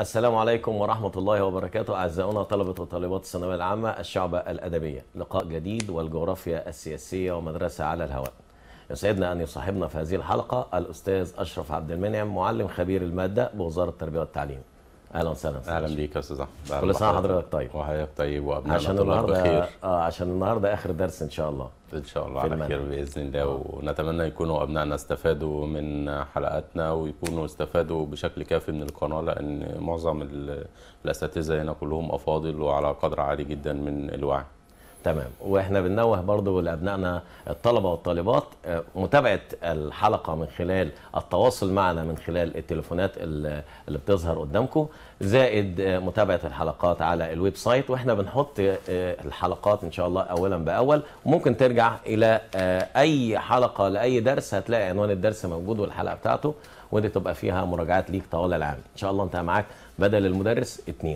السلام عليكم ورحمة الله وبركاته أعزائنا طلبة وطالبات الثانوية العامة الشعبة الأدبية لقاء جديد والجغرافيا السياسية ومدرسة على الهواء يسعدنا أن يصاحبنا في هذه الحلقة الأستاذ أشرف عبد المنعم معلم خبير المادة بوزارة التربية والتعليم أهلا وسهلا أستاذ اهلا أشرف. بيك يا استاذ احمد كل سنة وحضرتك طيب وحضرتك طيب وابنائنا عشان طلاب النهارده بخير اه عشان النهارده آخر درس إن شاء الله ان شاء الله في على المنهج. خير باذن الله ونتمنى يكونوا ابنائنا استفادوا من حلقاتنا ويكونوا استفادوا بشكل كافي من القناه لان معظم ال- الاساتذه هنا كلهم افاضل وعلى قدر عالي جدا من الوعي تمام واحنا بننوه برضو لابنائنا الطلبه والطالبات آه، متابعه الحلقه من خلال التواصل معنا من خلال التليفونات اللي اللي بتظهر قدامكم زائد آه، متابعه الحلقات على الويب سايت واحنا بنحط آه، الحلقات ان شاء الله اولا باول وممكن ترجع الى آه، اي حلقه لاي درس هتلاقي عنوان الدرس موجود والحلقه بتاعته ودي تبقى فيها مراجعات ليك طوال العام ان شاء الله انت معاك بدل المدرس اتنين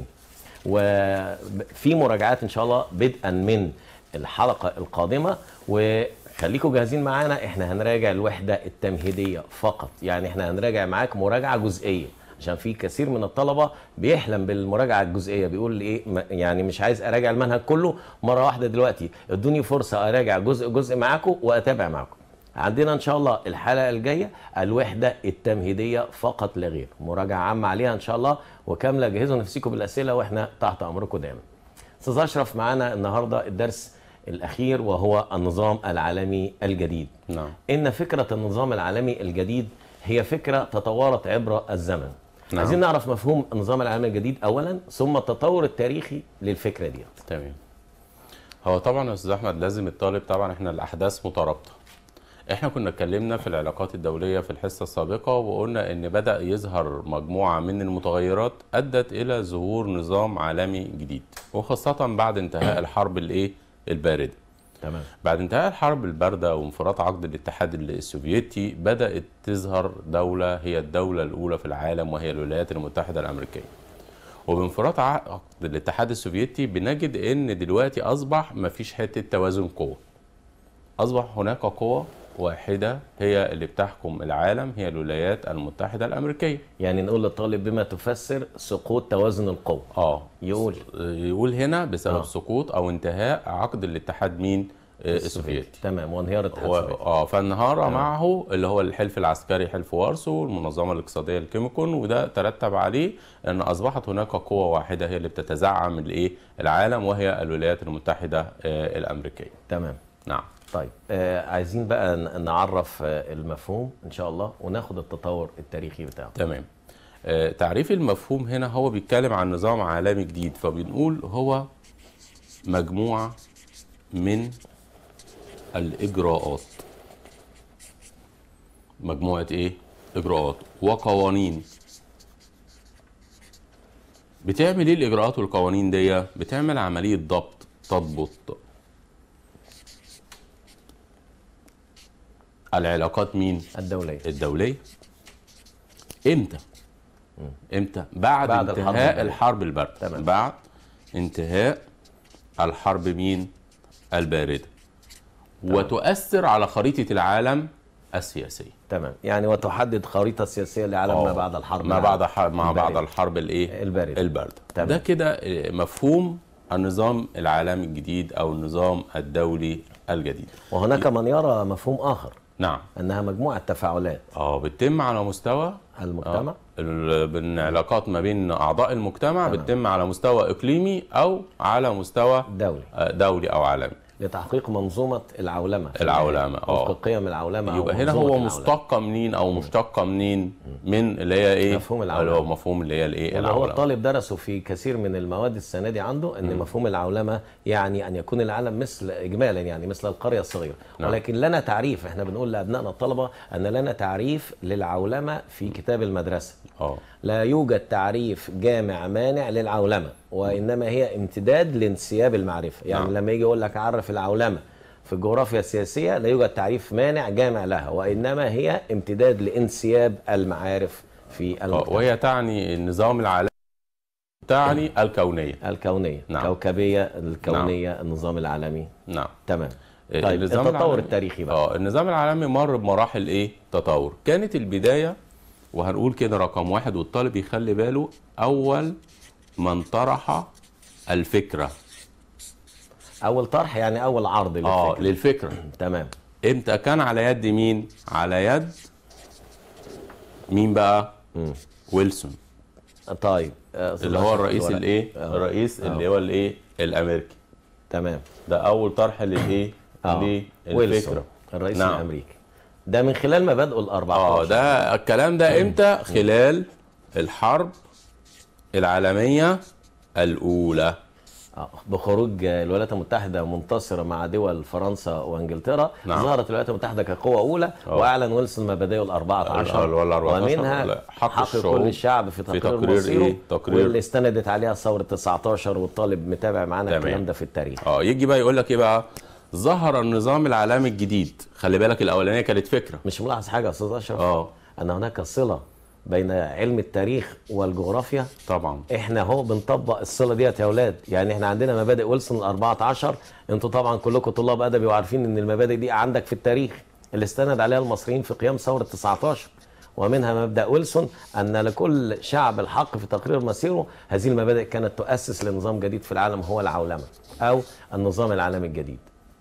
وفي مراجعات ان شاء الله بدءا من الحلقه القادمه وخليكم جاهزين معانا احنا هنراجع الوحده التمهيديه فقط يعني احنا هنراجع معاك مراجعه جزئيه عشان في كثير من الطلبه بيحلم بالمراجعه الجزئيه بيقول لي ايه ما- يعني مش عايز اراجع المنهج كله مره واحده دلوقتي ادوني فرصه اراجع جزء جزء معاكم واتابع معاكم عندنا ان شاء الله الحلقه الجايه الوحده التمهيديه فقط لا غير مراجعه عامه عليها ان شاء الله وكامله جهزوا نفسكم بالاسئله واحنا تحت امركم دايما استاذ اشرف معانا النهارده الدرس الاخير وهو النظام العالمي الجديد نعم ان فكره النظام العالمي الجديد هي فكره تطورت عبر الزمن نعم. عايزين نعرف مفهوم النظام العالمي الجديد اولا ثم التطور التاريخي للفكره ديت تمام هو طبعا يا استاذ احمد لازم الطالب طبعا احنا الاحداث مترابطه احنا كنا اتكلمنا في العلاقات الدوليه في الحصه السابقه وقلنا ان بدا يظهر مجموعه من المتغيرات ادت الى ظهور نظام عالمي جديد وخاصه بعد انتهاء الحرب الايه البارده تمام بعد انتهاء الحرب الباردة وانفراط عقد الاتحاد السوفيتي بدأت تظهر دولة هي الدولة الأولى في العالم وهي الولايات المتحدة الأمريكية وبانفراط عقد الاتحاد السوفيتي بنجد ان دلوقتي اصبح مفيش حته توازن قوه اصبح هناك قوه واحده هي اللي بتحكم العالم هي الولايات المتحده الامريكيه يعني نقول للطالب بما تفسر سقوط توازن القوه اه يقول يقول هنا بسبب آه. آه. سقوط او انتهاء عقد الاتحاد مين آه، السوفيتي تمام وانهيار الاتحاد و... السوفيتي اه فانهار معه اللي هو الحلف العسكري حلف وارسو والمنظمه الاقتصاديه الكيميكون وده ترتب عليه ان اصبحت هناك قوه واحده هي اللي بتتزعم الايه العالم وهي الولايات المتحده آه الامريكيه تمام نعم طيب آه عايزين بقى ن- نعرف آه المفهوم ان شاء الله وناخد التطور التاريخي بتاعه تمام آه تعريف المفهوم هنا هو بيتكلم عن نظام عالمي جديد فبنقول هو مجموعه من الاجراءات مجموعه ايه اجراءات وقوانين بتعمل ايه الاجراءات والقوانين دي بتعمل عمليه ضبط تضبط العلاقات مين الدوليه الدوليه امتى امتى بعد, بعد بعد الحرب انتهاء الباردة. الحرب البارده تمام. بعد انتهاء الحرب مين البارده وتؤثر على خريطه العالم السياسيه تمام يعني وتحدد خريطه سياسيه لعالم ما آه. بعد الحرب ما بعد حرب ما بعد الباردة. الحرب الايه الباردة. البارده تمام. ده كده مفهوم النظام العالمي الجديد او النظام الدولي الجديد وهناك من يرى مفهوم اخر نعم انها مجموعه تفاعلات اه بتتم على مستوى المجتمع ال- بالعلاقات ما بين اعضاء المجتمع بتتم على مستوى اقليمي او على مستوى دولي آه، دولي او عالمي لتحقيق منظومه العولمه في العولمه، النهاية. آه. وفق قيم العولمه أو يبقى هنا منظومة هو العولمة. مشتقه منين او مشتقه منين من اللي هي ايه مفهوم العولمة. اللي هو مفهوم اللي هي الايه واللي هو العولمه الطالب درسه في كثير من المواد السنه دي عنده ان مفهوم العولمه يعني ان يكون العالم مثل اجمالا يعني مثل القريه الصغيره نعم. ولكن لنا تعريف احنا بنقول لابنائنا الطلبه ان لنا تعريف للعولمه في كتاب المدرسه اه لا يوجد تعريف جامع مانع للعولمه وانما هي امتداد لانسياب المعرفه يعني نعم. لما يجي يقول لك عرف العولمه في الجغرافيا السياسيه لا يوجد تعريف مانع جامع لها وانما هي امتداد لانسياب المعارف في آه، المجتمع وهي تعني النظام العالمي تعني الكونيه الكونيه نعم. كوكبيه الكونيه النظام العالمي نعم تمام آه، طيب النظام التطور العالمي- التاريخي بقى اه النظام العالمي مر بمراحل ايه تطور كانت البدايه وهنقول كده رقم واحد والطالب يخلي باله اول من طرح الفكره اول طرح يعني اول عرض اه للفكره للفكره تمام امتى كان على يد مين على يد مين بقى ويلسون طيب آه، أستاذ اللي هو أشرف الرئيس الورق. الايه آه. الرئيس آه. اللي هو الايه الامريكي تمام ده اول طرح للايه اه للفكره ويلسون الرئيس نعم. الامريكي ده من خلال مبادئه ال 14 اه ده الكلام ده امتى خلال الحرب العالميه الاولى آه، بخروج الولايات المتحدة منتصرة مع دول فرنسا وانجلترا نعم. ظهرت الولايات المتحدة كقوة أولى آه. وأعلن ويلسون مبادئه ال 14 ال- ولا 14 ومنها لا، حق حق, الشعوب كل الشعب في تقرير, تقرير مصيره إيه؟ تقرير- واللي استندت عليها ثورة 19 والطالب متابع معانا تمام. الكلام ده في التاريخ اه يجي بقى يقول لك ايه بقى ظهر النظام العالمي الجديد خلي بالك الاولانيه كانت فكره مش ملاحظ حاجة يا أستاذ أشرف اه أن هناك صلة بين علم التاريخ والجغرافيا طبعا احنا اهو بنطبق الصله ديت يا اولاد يعني احنا عندنا مبادئ ويلسون ال 14 انتوا طبعا كلكم طلاب ادبي وعارفين ان المبادئ دي عندك في التاريخ اللي استند عليها المصريين في قيام ثوره 19 ومنها مبدا ويلسون ان لكل شعب الحق في تقرير مصيره هذه المبادئ كانت تؤسس لنظام جديد في العالم هو العولمه او النظام العالمي الجديد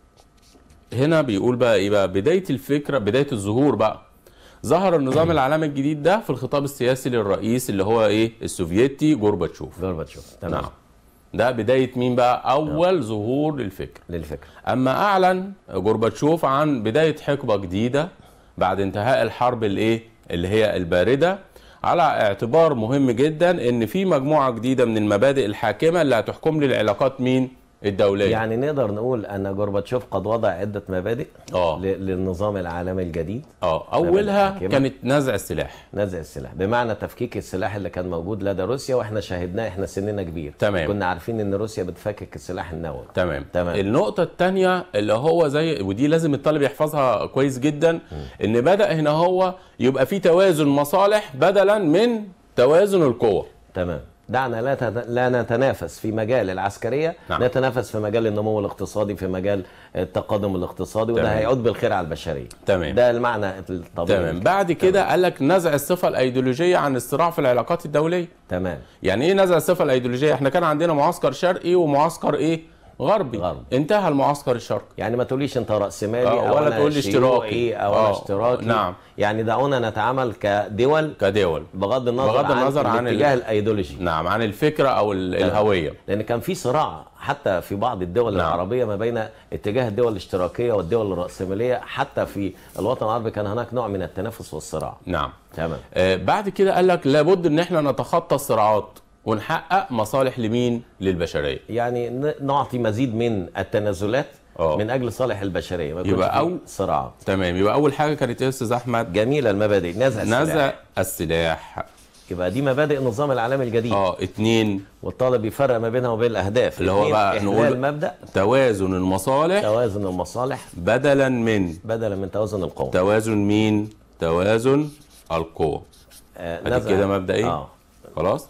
هنا بيقول بقى ايه بقى بدايه الفكره بدايه الظهور بقى ظهر النظام العالمي الجديد ده في الخطاب السياسي للرئيس اللي هو ايه السوفيتي جورباتشوف جورباتشوف تمام نعم ده بدايه مين بقى اول ظهور للفكره للفكره اما اعلن جورباتشوف عن بدايه حقبه جديده بعد انتهاء الحرب الايه اللي هي البارده على اعتبار مهم جدا ان في مجموعه جديده من المبادئ الحاكمه اللي هتحكم لي العلاقات مين الدوليه يعني نقدر نقول ان جورباتشوف قد وضع عده مبادئ اه ل- للنظام العالمي الجديد اه اولها الحاكمة. كانت نزع السلاح نزع السلاح بمعنى تفكيك السلاح اللي كان موجود لدى روسيا واحنا شاهدناه احنا سننا كبير تمام. كنا عارفين ان روسيا بتفكك السلاح النووي تمام تمام. النقطة الثانية اللي هو زي ودي لازم الطالب يحفظها كويس جدا ان بدأ هنا هو يبقى في توازن مصالح بدلا من توازن القوى تمام دعنا لا تت- لا نتنافس في مجال العسكريه نعم. نتنافس في مجال النمو الاقتصادي في مجال التقدم الاقتصادي وده تمام. هيعود بالخير على البشريه تمام. ده المعنى الطبيعي تمام بعد كده قال لك نزع الصفة الأيديولوجية عن الصراع في العلاقات الدولية تمام يعني ايه نزع الصفة الأيديولوجية احنا كان عندنا معسكر شرقي ومعسكر ايه غربي غربي. انتهى المعسكر الشرقي يعني ما تقوليش انت راسمالي آه، او ولا انا تقول لي شيوعي اشتراكي. او انا آه، اشتراكي نعم. يعني دعونا نتعامل كدول كدول بغض النظر بغض النظر عن ال- الاتجاه الايديولوجي نعم عن الفكرة أو ال- الهوية لان كان في صراع حتى في بعض الدول نعم. العربيه ما بين اتجاه الدول الاشتراكيه والدول الراسماليه حتى في الوطن العربي كان هناك نوع من التنافس والصراع نعم تمام آه، بعد كده قال لك لابد ان احنا نتخطى الصراعات ونحقق مصالح لمين للبشريه يعني ن- نعطي مزيد من التنازلات آه. من اجل صالح البشريه ما يكونش يبقى في أو- صراعات تمام يبقى اول حاجه كانت ايه يا استاذ احمد جميله المبادئ نزع السلاح نزع السلاح يبقى دي مبادئ النظام العالمي الجديد اه اتنين والطالب يفرق ما بينها وبين الاهداف اللي هو اتنين، بقى إحلال نقول- مبدا توازن المصالح توازن المصالح بدلا من بدلا من توازن القوى توازن مين توازن القوى آه، ادي نزع- كده مبدا ايه اه خلاص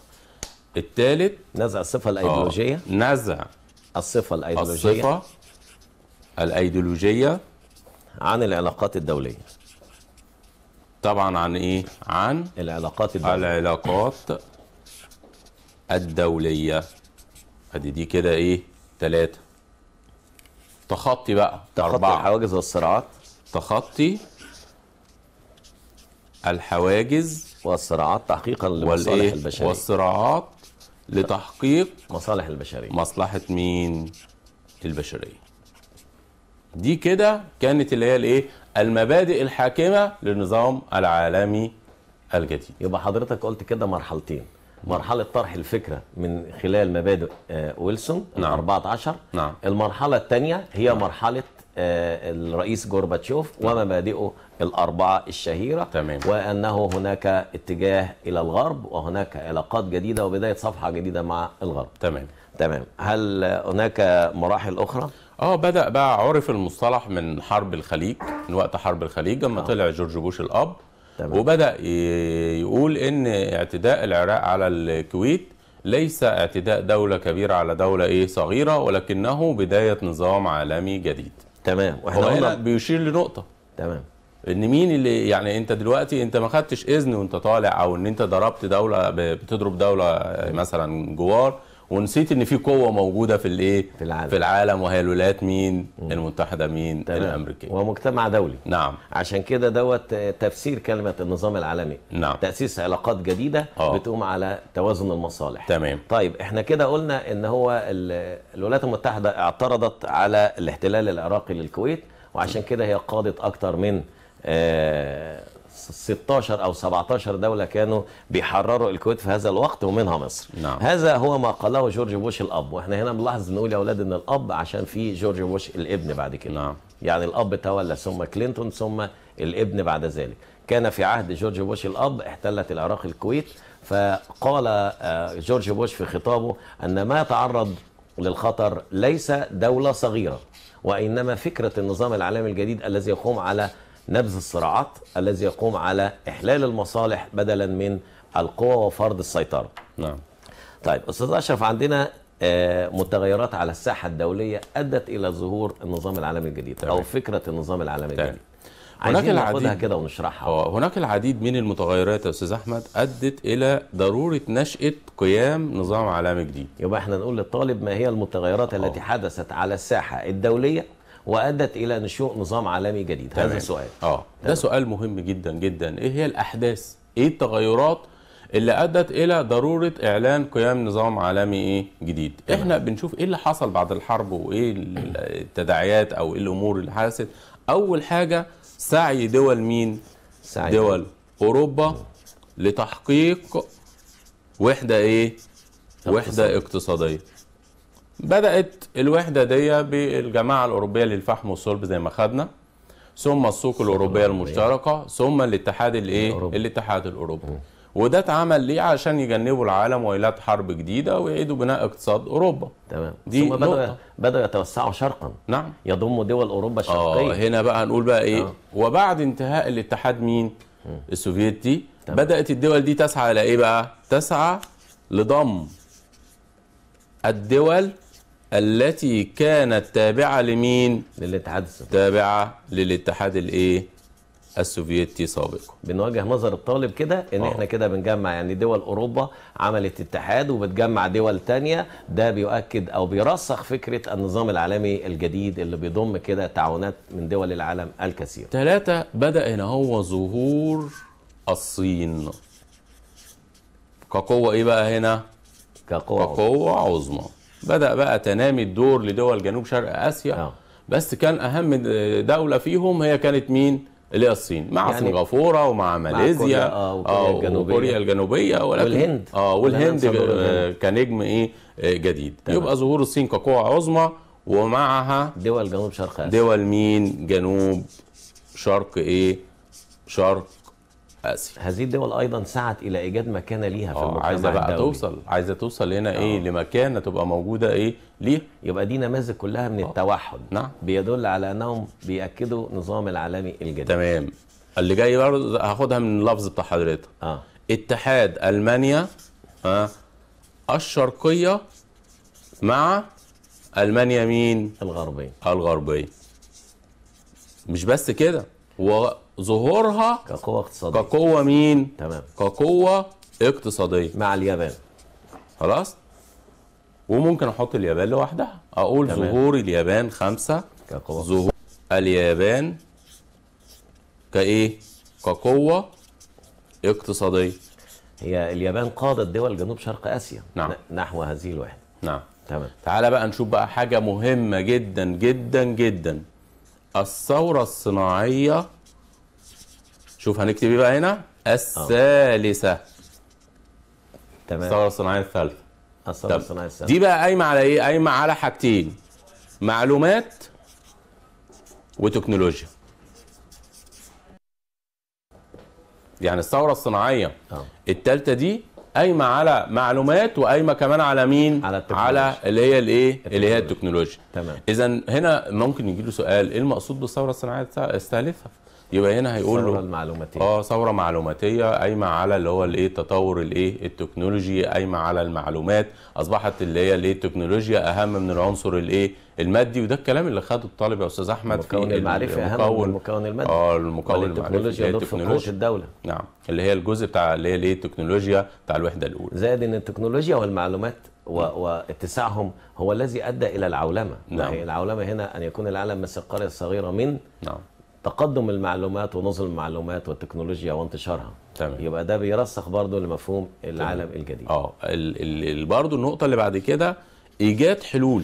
الثالث نزع الصفه الايديولوجيه نزع الصفه الايديولوجيه الصفه الايديولوجيه عن العلاقات الدوليه طبعا عن ايه عن العلاقات الدوليه العلاقات الدولية ادي دي كده ايه ثلاثة تخطي بقى تخطي أربعة الحواجز والصراعات تخطي الحواجز والصراعات تحقيقا لمصالح والايه البشريه والصراعات لتحقيق مصالح البشريه مصلحة مين البشرية دي كده كانت اللي هي الايه المبادئ الحاكمة للنظام العالمي الجديد يبقى حضرتك قلت كده مرحلتين مرحلة طرح الفكرة من خلال مبادئ آه، ويلسون ال نعم. 14 نعم. المرحلة الثانية هي مرحلة آه، الرئيس جورباتشوف ومبادئه الأربعة الشهيرة تمام. وأنه هناك اتجاه إلى الغرب وهناك علاقات جديدة وبداية صفحة جديدة مع الغرب تمام تمام هل هناك مراحل أخرى؟ اه بدأ بقى عرف المصطلح من حرب الخليج من وقت حرب الخليج لما طلع جورج بوش الأب تمام. وبدأ ي- يقول إن اعتداء العراق على الكويت ليس اعتداء دولة كبيرة على دولة إيه صغيرة ولكنه بداية نظام عالمي جديد تمام هو واحنا هنا قلنا بيشير لنقطة تمام ان مين اللي يعني انت دلوقتي انت ما خدتش اذن وانت طالع او ان انت ضربت دوله ب- بتضرب دوله آه، مثلا جوار ونسيت ان في قوه موجوده في الايه في العالم. في العالم وهي الولايات مين المتحده مين تمام. الامريكيه ومجتمع دولي نعم عشان كده دوت آه، تفسير كلمة النظام العالمي نعم. تأسيس علاقات جديدة آه. بتقوم على توازن المصالح تمام طيب احنا كده قلنا ان هو ال- الولايات المتحدة اعترضت على الاحتلال العراقي للكويت وعشان كده هي قادت اكتر من آه، 16 او 17 دولة كانوا بيحرروا الكويت في هذا الوقت ومنها مصر نعم. هذا هو ما قاله جورج بوش الاب واحنا هنا بنلاحظ نقول يا اولاد ان الاب عشان في جورج بوش الابن بعد كده نعم. يعني الاب تولى ثم كلينتون ثم الابن بعد ذلك كان في عهد جورج بوش الاب احتلت العراق الكويت فقال آه، جورج بوش في خطابه ان ما يتعرض للخطر ليس دوله صغيره وانما فكره النظام العالمي الجديد الذي يقوم على نبذ الصراعات الذي يقوم على احلال المصالح بدلا من القوه وفرض السيطره نعم طيب استاذ اشرف عندنا آه، متغيرات على الساحه الدوليه ادت الى ظهور النظام العالمي الجديد تمام. او فكره النظام العالمي تمام. الجديد هناك عايزين ناخدها العديد- كده ونشرحها هو هناك العديد من المتغيرات يا استاذ احمد ادت الى ضروره نشاه قيام نظام عالمي جديد يبقى احنا نقول للطالب ما هي المتغيرات التي حدثت على الساحه الدوليه وادت الى نشوء نظام عالمي جديد هذا تمام. سؤال اه ده سؤال مهم جدا جدا ايه هي الاحداث ايه التغيرات اللي ادت الى ضروره اعلان قيام نظام عالمي ايه جديد احنا بنشوف ايه اللي حصل بعد الحرب وايه ال- التداعيات او ايه الامور اللي حدثت اول حاجه سعي دول مين سعيد. دول اوروبا لتحقيق وحده ايه وحده اقتصاديه بدات الوحده دي بالجماعه الاوروبيه للفحم والصلب زي ما خدنا ثم السوق الاوروبيه الأوروبية. المشتركه ثم الاتحاد الايه الأوروبي. الاتحاد الاوروبي وده اتعمل ليه عشان يجنبوا العالم ويلات حرب جديده ويعيدوا بناء اقتصاد اوروبا تمام دي ثم بدأوا نقطة. بدأوا يتوسعوا شرقا نعم يضموا دول اوروبا اه الشرقيه هنا بقى هنقول بقى ايه آه. وبعد انتهاء الاتحاد مين السوفيتي بدات الدول دي تسعى الى ايه بقى تسعى لضم الدول التي كانت تابعه لمين للاتحاد السوفيتي تابعه للاتحاد الايه السوفيتي سابقا بنواجه نظر الطالب كده ان آه. احنا كده بنجمع يعني دول اوروبا عملت اتحاد وبتجمع دول تانية ده بيؤكد او بيرسخ فكره النظام العالمي الجديد اللي بيضم كده تعاونات من دول العالم الكثير ثلاثة بدأ هنا هو ظهور الصين كقوة ايه بقى هنا؟ كقوة عظمى. كقوة عظمى بدأ بقى تنامي الدور لدول جنوب شرق آسيا آه. بس كان أهم دولة فيهم هي كانت مين؟ اللي هي الصين مع يعني سنغافورة ومع ماليزيا كوريا، آه، وكوريا الجنوبية. وكوريا الجنوبية ولكن والهند. اه ولا والهند ننسى دور آه، الهند. كنجم ايه آه، جديد تمام. يبقى ظهور الصين كقوة عظمى ومعها دول جنوب شرق اسيا دول مين جنوب شرق ايه شرق اسيا هذه الدول ايضا سعت الى ايجاد مكانه ليها في اه المجتمع عايزه بقى الدولي. توصل عايزه توصل هنا ايه لمكانه تبقى موجوده ايه ليه يبقى دي نماذج كلها من التوحد نعم. بيدل على انهم بياكدوا نظام العالمي الجديد تمام اللي جاي برضه هاخدها من اللفظ بتاع حضرتك اه اتحاد المانيا ها الشرقيه مع المانيا مين الغربيه الغربيه مش بس كده وظهورها كقوه اقتصاديه كقوه مين تمام كقوه اقتصاديه مع اليابان خلاص وممكن احط اليابان لوحدها اقول تمام. ظهور اليابان خمسة كقوه ظهور اليابان كايه كقوة اقتصادية هي اليابان قادت دول جنوب شرق اسيا نعم. ن- نحو هذه الوحده نعم تمام تعالى بقى نشوف بقى حاجة مهمة جدا جدا جدا الثورة الصناعية شوف هنكتب ايه بقى هنا الثالثة تمام الثورة الصناعية الثالثة الثوره طب الصناعيه السابقه دي بقى قايمه على ايه؟ قايمه على حاجتين معلومات وتكنولوجيا. يعني الثوره الصناعيه اه الثالثه دي قايمه على معلومات وقايمه كمان على مين؟ على التكنولوجيا. على اللي هي الايه؟ اللي هي التكنولوجيا. تمام اذا هنا ممكن يجي له سؤال ايه المقصود بالثوره الصناعيه الثالثه؟ يبقى هنا هيقول الثوره له المعلوماتيه اه ثوره معلوماتيه قايمه على اللي هو الايه التطور الايه التكنولوجي قايمه على المعلومات اصبحت اللي هي الايه التكنولوجيا اهم من العنصر الايه المادي وده الكلام اللي خده الطالب يا استاذ احمد في المكون المعرفي اهم من المكون المادي اه المكون المعرفي اللي والتكنولوجيا هي ضد قوه التكنولوجيا الدوله نعم اللي هي الجزء بتاع اللي هي الايه التكنولوجيا بتاع الوحده الاولى زائد ان التكنولوجيا والمعلومات و... واتساعهم هو الذي ادى الى العولمه نعم. وهي العولمه هنا ان يكون العالم مثل القريه الصغيره من نعم تقدم المعلومات ونظم المعلومات والتكنولوجيا وانتشارها تمام يبقى ده بيرسخ برضه لمفهوم العالم الجديد اه ال- ال- ال- برضه النقطه اللي بعد كده ايجاد حلول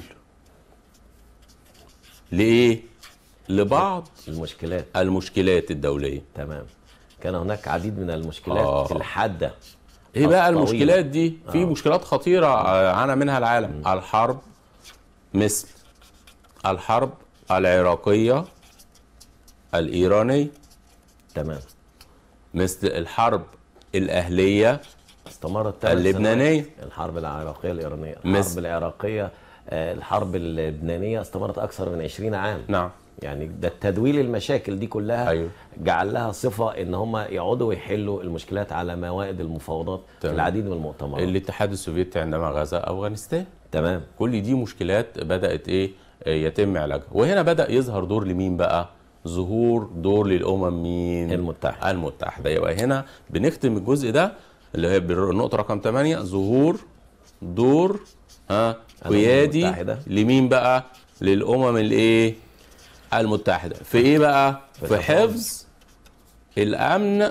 لايه لبعض المشكلات المشكلات الدوليه تمام كان هناك عديد من المشكلات آه. الحاده ايه بقى الطويلة. المشكلات دي في مشكلات خطيره آه، عانى منها العالم الحرب مثل الحرب العراقيه الايرانيه تمام مثل الحرب الاهليه استمرت ثلاث اللبنانية. سنوات. الحرب العراقيه الايرانيه مصر. الحرب العراقيه آه، الحرب اللبنانيه استمرت اكثر من 20 عام نعم يعني ده التدويل المشاكل دي كلها أيوه. جعل لها صفه ان هم يقعدوا ويحلوا المشكلات على موائد المفاوضات في تمام. العديد من المؤتمرات الاتحاد السوفيتي عندما غزا افغانستان تمام كل دي مشكلات بدات ايه آه، يتم علاجها وهنا بدا يظهر دور لمين بقى ظهور دور للامم مين المتحدة. المتحده يبقى هنا بنختم الجزء ده اللي هي بالر- النقطه رقم 8 ظهور دور ها قيادي المتحدة. لمين بقى للامم الايه المتحده في ايه بقى في تفاوض. حفظ الامن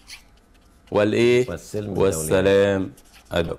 والايه والسلم الدولي. والسلام الدولي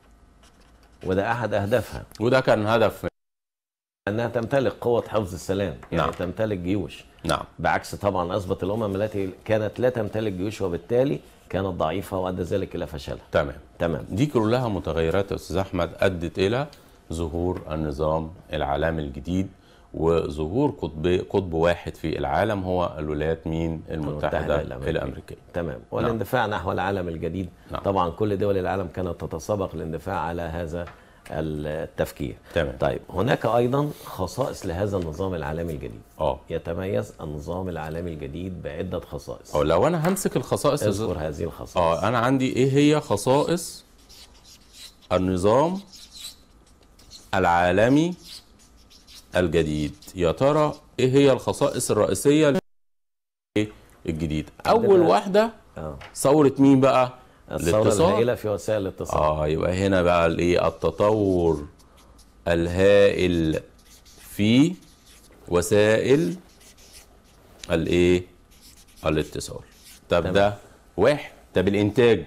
وده احد اهدافها وده كان هدف انها تمتلك قوه حفظ السلام يعني نعم. تمتلك جيوش نعم بعكس طبعا اثبت الامم التي كانت لا تمتلك جيوش وبالتالي كانت ضعيفه وادى ذلك الى فشلها تمام تمام دي كلها متغيرات يا استاذ احمد ادت الى ظهور النظام العالمي الجديد وظهور قطب قطب واحد في العالم هو الولايات مين المتحده الأمريكية. الامريكيه تمام والاندفاع نحو العالم الجديد نعم. طبعا كل دول العالم كانت تتسابق للاندفاع على هذا التفكير تمام. طيب هناك ايضا خصائص لهذا النظام العالمي الجديد اه يتميز النظام العالمي الجديد بعده خصائص أو لو انا همسك الخصائص يا أستاذ- اذكر هذه الخصائص اه انا عندي ايه هي خصائص النظام العالمي الجديد يا ترى ايه هي الخصائص الرئيسيه لل- الجديد اول عندنا- واحده آه. ثوره مين بقى الثوره الاتصال. الهائله في وسائل الاتصال اه يبقى هنا بقى الايه التطور الهائل في وسائل الايه الاتصال طب تمام. ده واحد طب الانتاج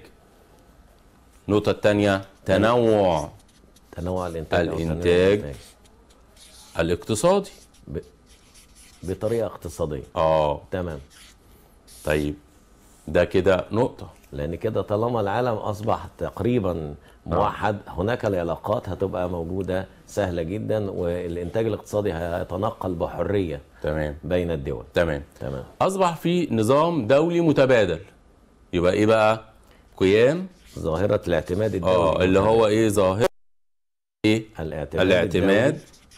النقطة الثانية تنوع تنوع الانتاج أو تنوع الإنتاج. الإنتاج. الاقتصادي ب... بطريقه اقتصاديه اه تمام طيب ده كده نقطة لان كده طالما العالم اصبح تقريبا موحد هناك العلاقات هتبقى موجوده سهله جدا والانتاج الاقتصادي هيتنقل بحريه تمام بين الدول تمام تمام اصبح في نظام دولي متبادل يبقى ايه بقى قيام ظاهره الاعتماد الدولي اه اللي هو ايه ظاهرة ايه الاعتماد الاعتماد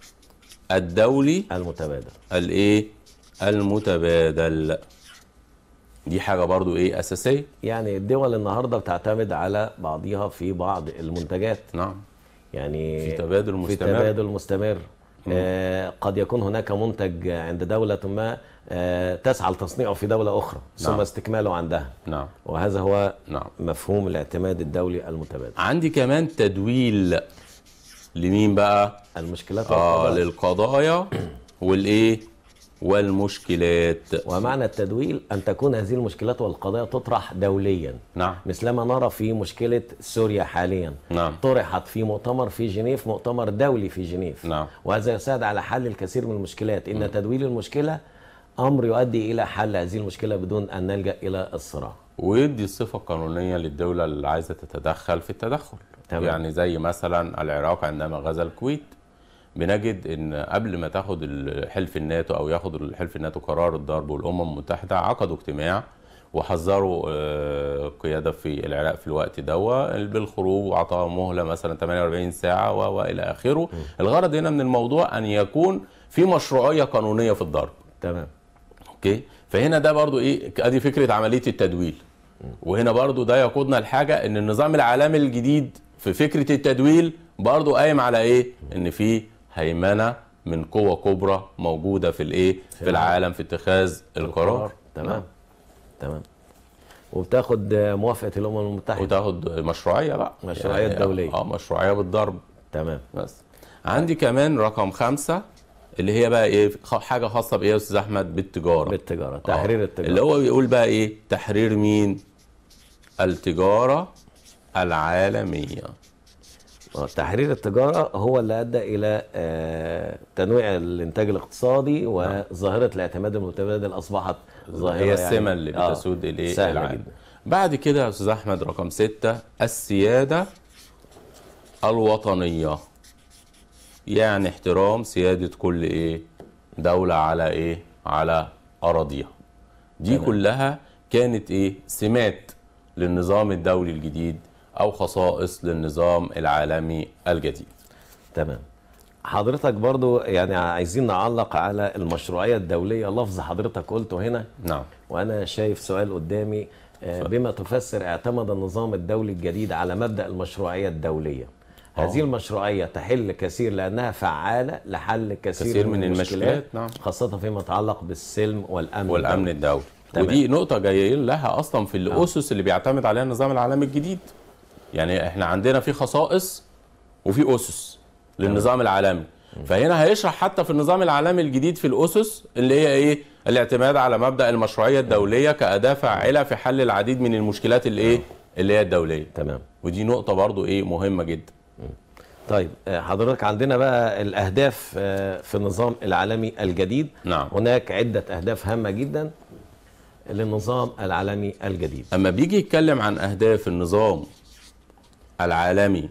الدولي الدولي المتبادل الايه المتبادل دي حاجة برضو ايه اساسية يعني الدول النهارده بتعتمد على بعضها في بعض المنتجات نعم يعني في تبادل في مستمر تبادل مستمر آه قد يكون هناك منتج عند دولة ما آه تسعى لتصنيعه في دولة أخرى ثم نعم. استكماله عندها نعم وهذا هو نعم مفهوم الاعتماد الدولي المتبادل عندي كمان تدويل لمين بقى المشكلات اه والقضايا. للقضايا والايه والمشكلات ومعنى التدويل أن تكون هذه المشكلات والقضايا تطرح دوليا نعم مثلما نرى في مشكلة سوريا حاليا نعم طرحت في مؤتمر في جنيف مؤتمر دولي في جنيف نعم. وهذا يساعد على حل الكثير من المشكلات إن تدويل المشكلة أمر يؤدي إلى حل هذه المشكلة بدون أن نلجأ إلى الصراع ويدي الصفة القانونية للدولة اللي عايزة تتدخل في التدخل تمام. يعني زي مثلا العراق عندما غزا الكويت بنجد ان قبل ما تاخد ال- حلف الناتو او ياخد الحلف الناتو قرار الضرب والامم المتحده عقدوا اجتماع وحذروا آه، القياده في العراق في الوقت دوا بالخروج واعطاهم مهله مثلا 48 ساعه و- والى اخره الغرض هنا من الموضوع ان يكون في مشروعيه قانونيه في الضرب تمام اوكي فهنا ده برضو ايه ادي فكره عمليه التدويل وهنا برضو ده يقودنا لحاجه ان النظام العالمي الجديد في فكره التدويل برضو قايم على ايه ان في هيمنه من قوه كبرى موجوده في الايه في العالم في اتخاذ القرار تمام تمام وبتاخد موافقه الامم المتحده وتاخد مشروعيه بقى مشروعية دولية. اه مشروعيه بالضرب تمام بس عندي كمان رقم خمسة اللي هي بقى ايه خ- حاجه خاصه بايه يا استاذ احمد بالتجاره بالتجاره تحرير آه. التجاره اللي هو بيقول بقى ايه تحرير مين التجاره العالميه آه، تحرير التجاره هو اللي ادى الى آه، تنويع الانتاج الاقتصادي وظاهره الاعتماد المتبادل اصبحت ظاهره هي يعني- السمه اللي آه، بتسود الايه سهله العالم جدا بعد كده يا استاذ احمد رقم ستة السياده الوطنيه يعني احترام سياده كل ايه دوله على ايه على اراضيها دي تمام. كلها كانت ايه سمات للنظام الدولي الجديد او خصائص للنظام العالمي الجديد تمام حضرتك برضو يعني عايزين نعلق على المشروعيه الدوليه لفظ حضرتك قلته هنا نعم وانا شايف سؤال قدامي آه، بما تفسر اعتمد النظام الدولي الجديد على مبدا المشروعيه الدوليه هذه المشروعيه تحل كثير لانها فعاله لحل كثير, كثير من, من المشكلات المشكلات، نعم. خاصه فيما يتعلق بالسلم والامن والامن الدولي تمام. ودي نقطه جايين لها اصلا في الاسس اللي بيعتمد عليها النظام العالمي الجديد يعني احنا عندنا في خصائص وفي اسس للنظام العالمي فهنا هيشرح حتى في النظام العالمي الجديد في الاسس اللي هي ايه الاعتماد على مبدا المشروعيه الدوليه كاداه فاعله في حل العديد من المشكلات اللي ايه اللي هي الدوليه تمام ودي نقطه برضو ايه مهمه جدا طيب آه، حضرتك عندنا بقى الاهداف آه، في النظام العالمي الجديد نعم. هناك عده اهداف هامه جدا للنظام العالمي الجديد اما بيجي يتكلم عن اهداف النظام العالمي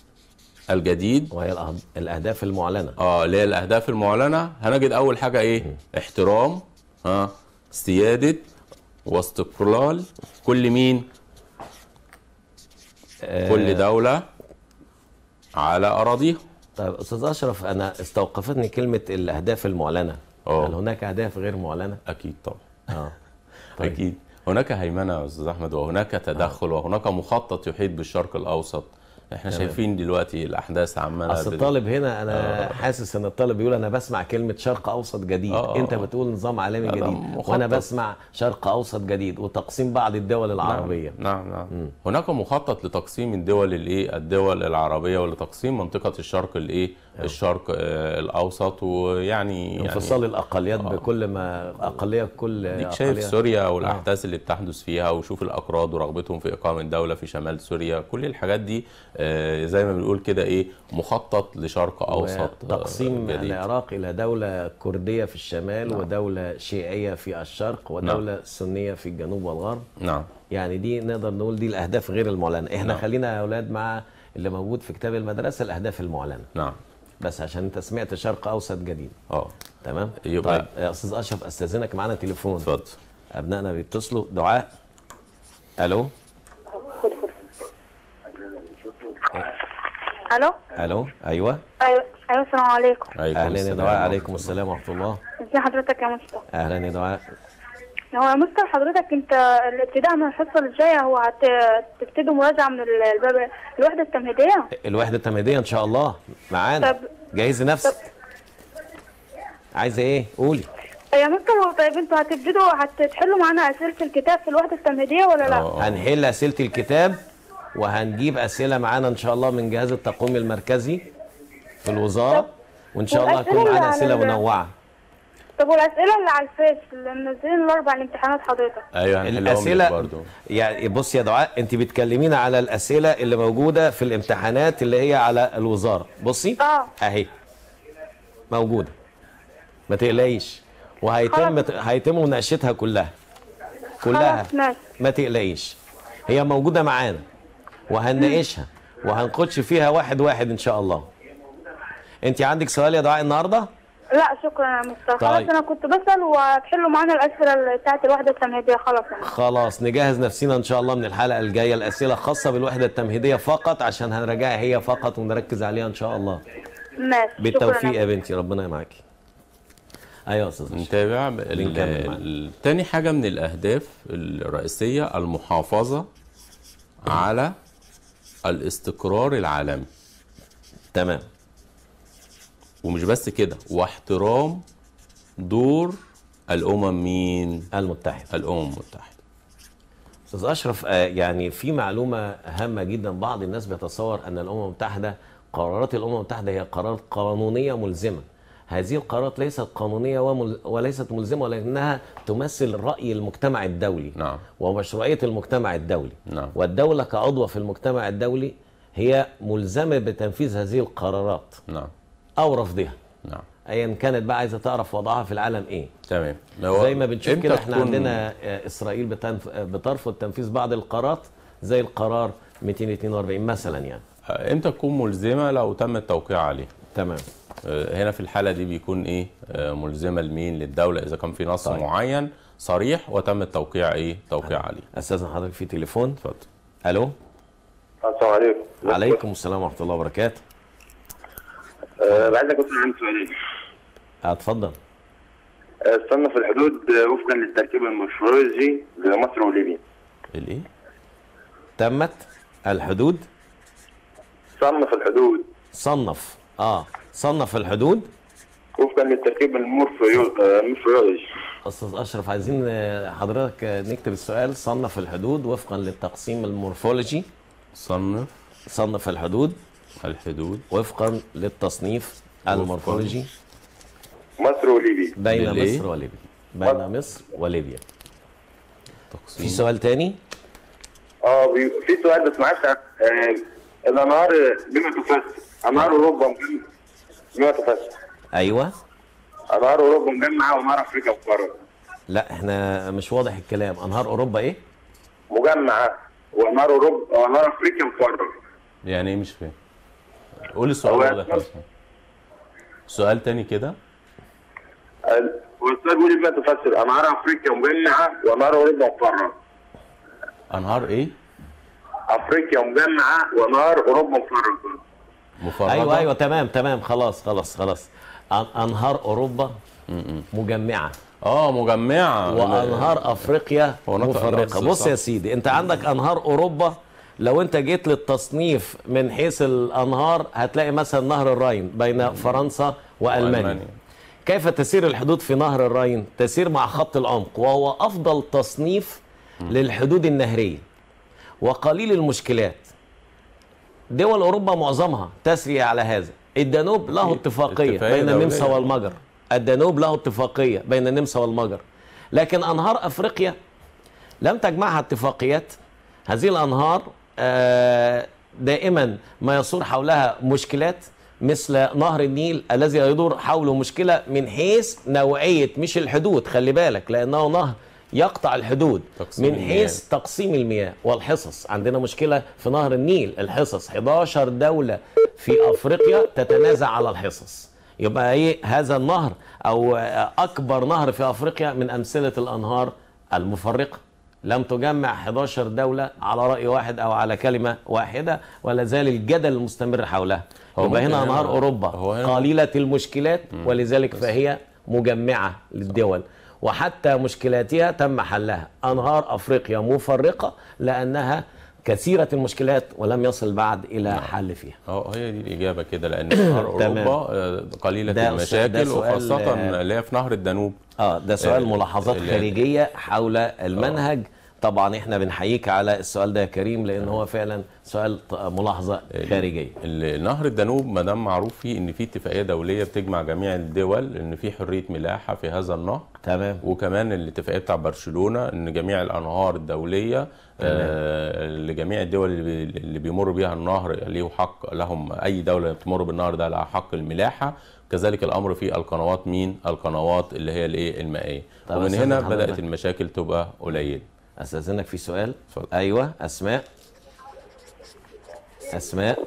الجديد وهي الأهد- الاهداف المعلنه اه اللي هي الاهداف المعلنه هنجد اول حاجه ايه احترام ها سياده واستقلال كل مين كل دوله على اراضيها طيب استاذ اشرف انا استوقفتني كلمه الاهداف المعلنه آه. هل هناك اهداف غير معلنه اكيد طبعا اه طيب. اكيد هناك هيمنه يا استاذ احمد وهناك تدخل وهناك مخطط يحيط بالشرق الاوسط احنا شايفين دلوقتي الاحداث عماله اصل بت- الطالب هنا انا حاسس ان الطالب بيقول انا بسمع كلمه شرق اوسط جديد آه، آه، انت آه. بتقول نظام عالمي لا، لا، جديد مخطط. وانا بسمع شرق اوسط جديد وتقسيم بعض الدول العربيه نعم نعم هناك مخطط لتقسيم الدول الايه الدول العربيه ولتقسيم منطقه الشرق الايه الشرق آه الاوسط ويعني يعني انفصال الاقليات بكل ما اقليه بكل ديك شايف أقلية- سوريا والاحداث اللي بتحدث فيها وشوف الاكراد ورغبتهم في اقامه دوله في شمال سوريا كل الحاجات دي آه، زي ما بنقول كده ايه مخطط لشرق اوسط آه، تقسيم جديد العراق الى دوله كرديه في الشمال ودوله شيعيه في الشرق ودوله سنيه في الجنوب والغرب نعم يعني دي نقدر نقول دي الاهداف غير المعلنه احنا نعم. خلينا يا اولاد مع اللي موجود في كتاب المدرسه الاهداف المعلنه نعم بس عشان انت سمعت شرق اوسط جديد اه تمام يبقى- طيب يا استاذ اشرف استاذنك معانا تليفون اتفضل ابنائنا بيتصلوا دعاء الو الو الو ايوه ايوه ايوه السلام عليكم عليكم اهلا يا السلام دعاء ورحمة عليكم السلام ورحمه الله ازي حضرتك يا مستر اهلا يا دعاء هو يا مستر حضرتك انت الابتداء من الحصه الجايه هو هتبتدوا مراجعه من الباب الوحده التمهيديه الوحده التمهيديه ان شاء الله معانا طب- جهزي نفسك عايزه ايه قولي يا مستر هو طيب انتوا هتبتدوا هتحلوا معانا اسئله الكتاب في الوحده التمهيديه ولا لا؟ آه. هنحل اسئله الكتاب وهنجيب اسئله معانا ان شاء الله من جهاز التقويم المركزي في الوزاره وان شاء الله والأسئلة هيكون معانا اللي اسئله على ال- منوعه طب والاسئله اللي على الفيس اللي منزلين الاربع الامتحانات حضرتك ايوه هنحلهم لك الاسئله برضو يعني بص يا دعاء انت بتكلمينا على الاسئله اللي موجوده في الامتحانات اللي هي على الوزاره بصي اه. اهي موجوده ما تقلقيش وهيتم هيتم مناقشتها كلها كلها خلاص ماشي ما تقلقيش هي موجوده معانا وهنناقشها وهنخش فيها واحد واحد ان شاء الله انت عندك سؤال يا دعاء النهارده لا شكرا يا مستر خلاص طيب. انا كنت بسال وهتحلوا معانا الاسئله بتاعت الوحده التمهيديه خلاص يعني. خلاص نجهز نفسنا ان شاء الله من الحلقه الجايه الاسئله خاصه بالوحده التمهيديه فقط عشان هنراجعها هي فقط ونركز عليها ان شاء الله ماشي بالتوفيق شكرا يا بنتي ربنا معاكي ايوه يا استاذ أشرف. نتابع بنكمل معاك. ال- تاني حاجة من الأهداف الرئيسية المحافظة على الاستقرار العالمي تمام ومش بس كده واحترام دور الأمم مين؟ المتحده الأمم المتحدة استاذ اشرف آه، يعني في معلومه هامه جدا بعض الناس بيتصور ان الامم المتحده قرارات الامم المتحده هي قرارات قانونيه ملزمه هذه القرارات ليست قانونيه ومل... وليست ملزمه ولكنها تمثل راي المجتمع الدولي نعم ومشروعيه المجتمع الدولي نعم. والدوله كعضو في المجتمع الدولي هي ملزمه بتنفيذ هذه القرارات نعم او رفضها نعم ايا كانت بقى عايزه تعرف وضعها في العالم ايه تمام هو زي ما بنشوف إمتى كده احنا تكون- عندنا آه، اسرائيل بتنف... آه، بترفض تنفيذ بعض القرارات زي القرار 242 مثلا يعني امتى تكون ملزمة لو تم التوقيع عليها تمام آه، هنا في الحالة دي بيكون ايه آه، ملزمة لمين للدولة إذا كان في نص طيب. معين صريح وتم التوقيع ايه توقيع عليه استاذن حضرتك في تليفون اتفضل الو السلام عليكم عليكم السلام ورحمه الله وبركاته أه بعد كنت عندي سؤالين اتفضل أه، صنف الحدود أه، وفقا للتركيب المورفولوجي لمصر وليبيا الايه تمت الحدود صنف الحدود صنف اه صنف الحدود وفقا للتركيب المورفيو- أه، المورفولوجي استاذ اشرف عايزين آه، حضرتك آه، نكتب السؤال صنف الحدود وفقا للتقسيم المورفولوجي صنف صنف الحدود الحدود وفقا للتصنيف المورفولوجي مصر وليبيا بين بالإيه؟ مصر وليبيا بين مصر وليبيا في تقسيم سؤال تاني اه بي- في سؤال بس معلش أه، الانهار بما تفسر انهار اوروبا مجمع- بما تفسر ايوه انهار اوروبا مجمعه وانهار افريقيا مفرده لا احنا مش واضح الكلام انهار اوروبا ايه مجمعه وانهار اوروبا وانهار افريقيا مفرده يعني ايه مش فاهم قول السؤال هو واضح يسأل. بس. سؤال تاني كده ال- والسؤال بيقول بما تفسر انهار افريقيا مجمعه وانهار اوروبا مفرده انهار ايه افريقيا مجمعه ونهار اوروبا مفرده مفردة ايوه ايوه تمام تمام خلاص خلاص خلاص أن- انهار اوروبا مجمعه اه مجمعة وانهار افريقيا هو نطق مفرقه اللفظ بص صح. يا سيدي انت عندك انهار اوروبا لو انت جيت للتصنيف من حيث الانهار هتلاقي مثلا نهر الراين بين فرنسا والمانيا وألمانيا. كيف تسير الحدود في نهر الراين تسير مع خط العمق وهو افضل تصنيف للحدود النهريه وقليل المشكلات دول اوروبا معظمها تسري على هذا الدانوب له اتفاقيه اتفاقية بين النمسا دولية. والمجر الدانوب له اتفاقيه بين النمسا والمجر لكن انهار افريقيا لم تجمعها اتفاقيات هذه الانهار آه، دائما ما يصور حولها مشكلات مثل نهر النيل الذي يدور حوله مشكله من حيث نوعيه مش الحدود خلي بالك لانه نهر يقطع الحدود تقسيم من المياه. حيث تقسيم المياه والحصص عندنا مشكله في نهر النيل الحصص 11 دوله في افريقيا تتنازع على الحصص يبقى ايه هذا النهر او آه، اكبر نهر في افريقيا من امثله الانهار المفرقه لم تجمع 11 دولة على رأي واحد أو على كلمة واحدة ولا زال الجدل المستمر حولها هو يبقى ممكن هنا هنا- أنهار أوروبا هو هنا- قليلة المشكلات ولذلك فهي مجمعة للدول وحتى مشكلاتها تم حلها أنهار أفريقيا مفرقة لأنها كثيرة المشكلات ولم يصل بعد إلى حل فيها اه هي دي الاجابه كده لان نهر تمام. اوروبا آه، قليله ده- ده المشاكل سؤال، وخاصه آه، اللي هي في نهر الدانوب اه ده سؤال آه، ملاحظات ال- خارجيه حول المنهج طبعا احنا بنحييك على السؤال ده يا كريم لان هو فعلا سؤال ط- ملاحظه خارجيه ال- نهر الدانوب ما دام معروف فيه ان في اتفاقيه دوليه بتجمع جميع الدول ان في حريه ملاحه في هذا النهر تمام وكمان الاتفاقيه بتاع برشلونه ان جميع الانهار الدوليه آه لجميع الدول اللي بي- اللي بيمر بيها النهر ليه حق لهم اي دوله بتمر بالنهر ده لها حق الملاحه كذلك الامر في القنوات مين القنوات اللي هي الايه المائيه طب ومن أستاذ هنا حضرتك. بدات المشاكل تبقى قليله استاذنك في سؤال اتفضل. ايوه اسماء اسماء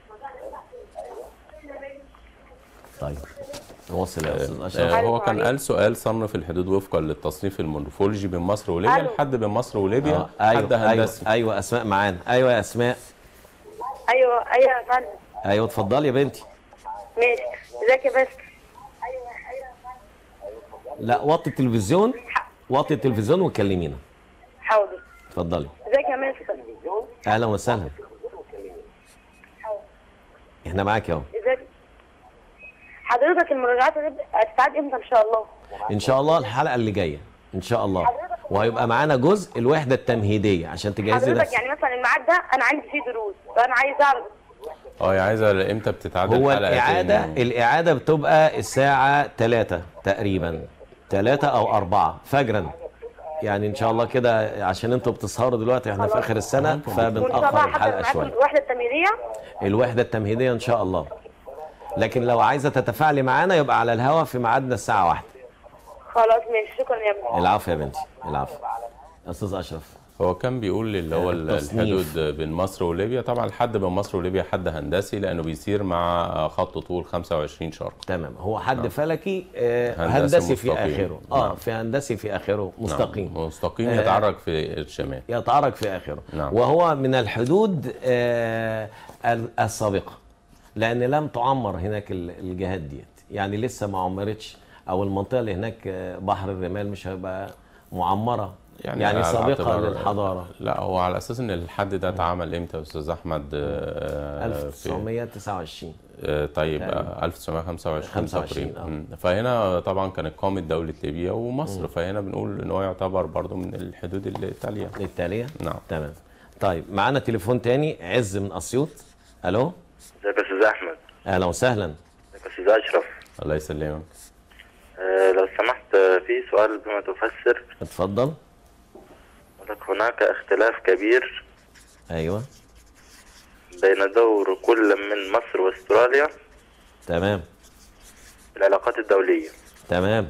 طيب نوصل يا استاذ اشرف آه، ألو هو كان عليكم. قال سؤال صنف الحدود وفقا للتصنيف المورفولوجي بين مصر وليبيا ألو. لحد بين مصر وليبيا آه، حد ايوه ايوه هندسي ايوه اسماء معانا ايوه يا اسماء ايوه ايوه يا فندم ايوه اتفضلي يا بنتي ماشي ازيك يا بس لا وطي التلفزيون وطي التلفزيون وكلمينا حاضر اتفضلي ازيك يا مستر اهلا وسهلا احنا معاك اهو ازيك حضرتك المراجعات هتبدأ- هتتعاد امتى ان شاء الله ان شاء الله الحلقه اللي جايه ان شاء الله وهيبقى معانا جزء الوحده التمهيديه عشان تجهزي حضرتك نفسك يعني مثلا الميعاد ده انا عندي فيه دروس فانا عايز اعرف اه هي عايزه امتى بتتعاد هو الحلقه الإعادة تاني؟ الإعادة بتبقى الساعة 3 تقريبا 3 أو 4 فجرا يعني إن شاء الله كده عشان أنتوا بتسهروا دلوقتي إحنا في آخر السنة وان شاء الله فبنأخر حتى الحلقة معاكم شوية الوحده التمهيديه الوحدة التمهيدية إن شاء الله لكن لو عايزة تتفاعلي معانا يبقى على الهوا في ميعادنا الساعة 1 خلاص ماشي شكرا يا ابني العفو يا بنتي العفو أستاذ أشرف هو كان بيقول اللي هو التصنيف. الحدود بين مصر وليبيا طبعا الحد بين مصر وليبيا حد هندسي لانه بيسير مع خط طول 25 شارك تمام هو حد فلكي آه، هندسي هندسي في مستقيم. آخره اه نعم. في هندسي في آخره مستقيم نعم. مستقيم آه، يتعرج في الشمال يتعرج في آخره نعم. وهو من الحدود آه، ال- السابقة لأن لم تعمر هناك ال- الجهات ديت يعني لسه ما عمرتش أو المنطقة اللي هناك آه، بحر الرمال مش هيبقى معمرة يعني, يعني على سابقة اعتبار- للحضارة لا هو على اساس ان الحد ده اتعمل امتى يا استاذ احمد آه، في 1929 آه، طيب تقريبا. آه، 1925 25 تقريبا آه. مم. فهنا طبعا كانت قامت دولة ليبيا ومصر فهنا بنقول ان هو يعتبر برضو من الحدود التالية التالية نعم تمام طيب معانا تليفون تاني عز من أسيوط ألو ازيك يا استاذ احمد أهلا وسهلا ازيك يا استاذ اشرف الله يسلمك آه، لو سمحت آه، في سؤال بما تفسر اتفضل لك هناك اختلاف كبير أيوه بين دور كل من مصر واستراليا تمام في العلاقات الدولية تمام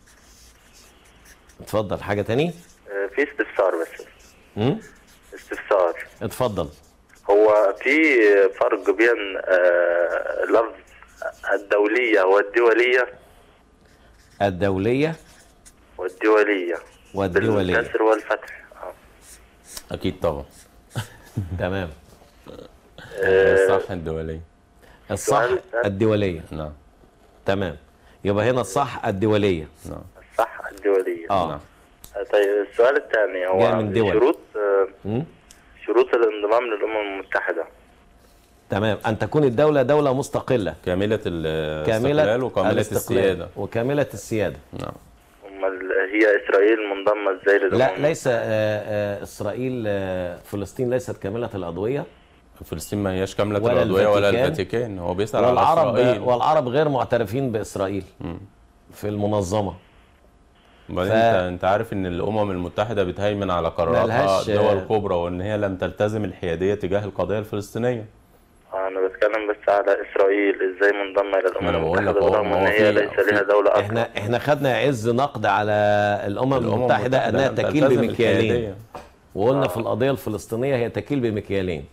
اتفضل حاجة تاني آه، في استفسار بس امم استفسار اتفضل هو في فرق بين آه، لفظ الدولية والدولية الدولية والدولية والدولية بالكسر والفتح آه. اكيد طبعا تمام الصح الدولية الصح السؤال الثاني. الدولية نعم تمام يبقى هنا الصح الدولية نعم صح الدولية اه نعم. آه، طيب السؤال الثاني جاي هو من دول. شروط آه، مم؟ شروط الانضمام للأمم المتحدة تمام أن تكون الدولة دولة مستقلة كاملة الاستقلال كاملة وكاملة الاستقلال السيادة وكاملة السيادة نعم أمال هي إسرائيل منضمة إزاي للأمم لا ليس آه، آه، إسرائيل آه، فلسطين ليست كاملة العضوية فلسطين ما هياش كاملة ولا العضوية ولا الفاتيكان. الفاتيكان هو بيسأل على والعرب إسرائيل والعرب غير معترفين بإسرائيل في المنظمة وبعدين ف- انت انت عارف ان الامم المتحده بتهيمن على قراراتها ملهاش- دول كبرى وان هي لم تلتزم الحياديه تجاه القضيه الفلسطينيه أنا بتكلم بس على إسرائيل إزاي منضمة إلى الأمم ما أنا بقول لك المتحدة هو- برغم ما هو إن هي في- ليس في- لها دولة أصلا احنا احنا خدنا عز نقد على الامم الامم المتحده انها لم تكيل تلتزم بمكيالين الحيادية. وقلنا في القضيه الفلسطينيه هي تكيل بمكيالين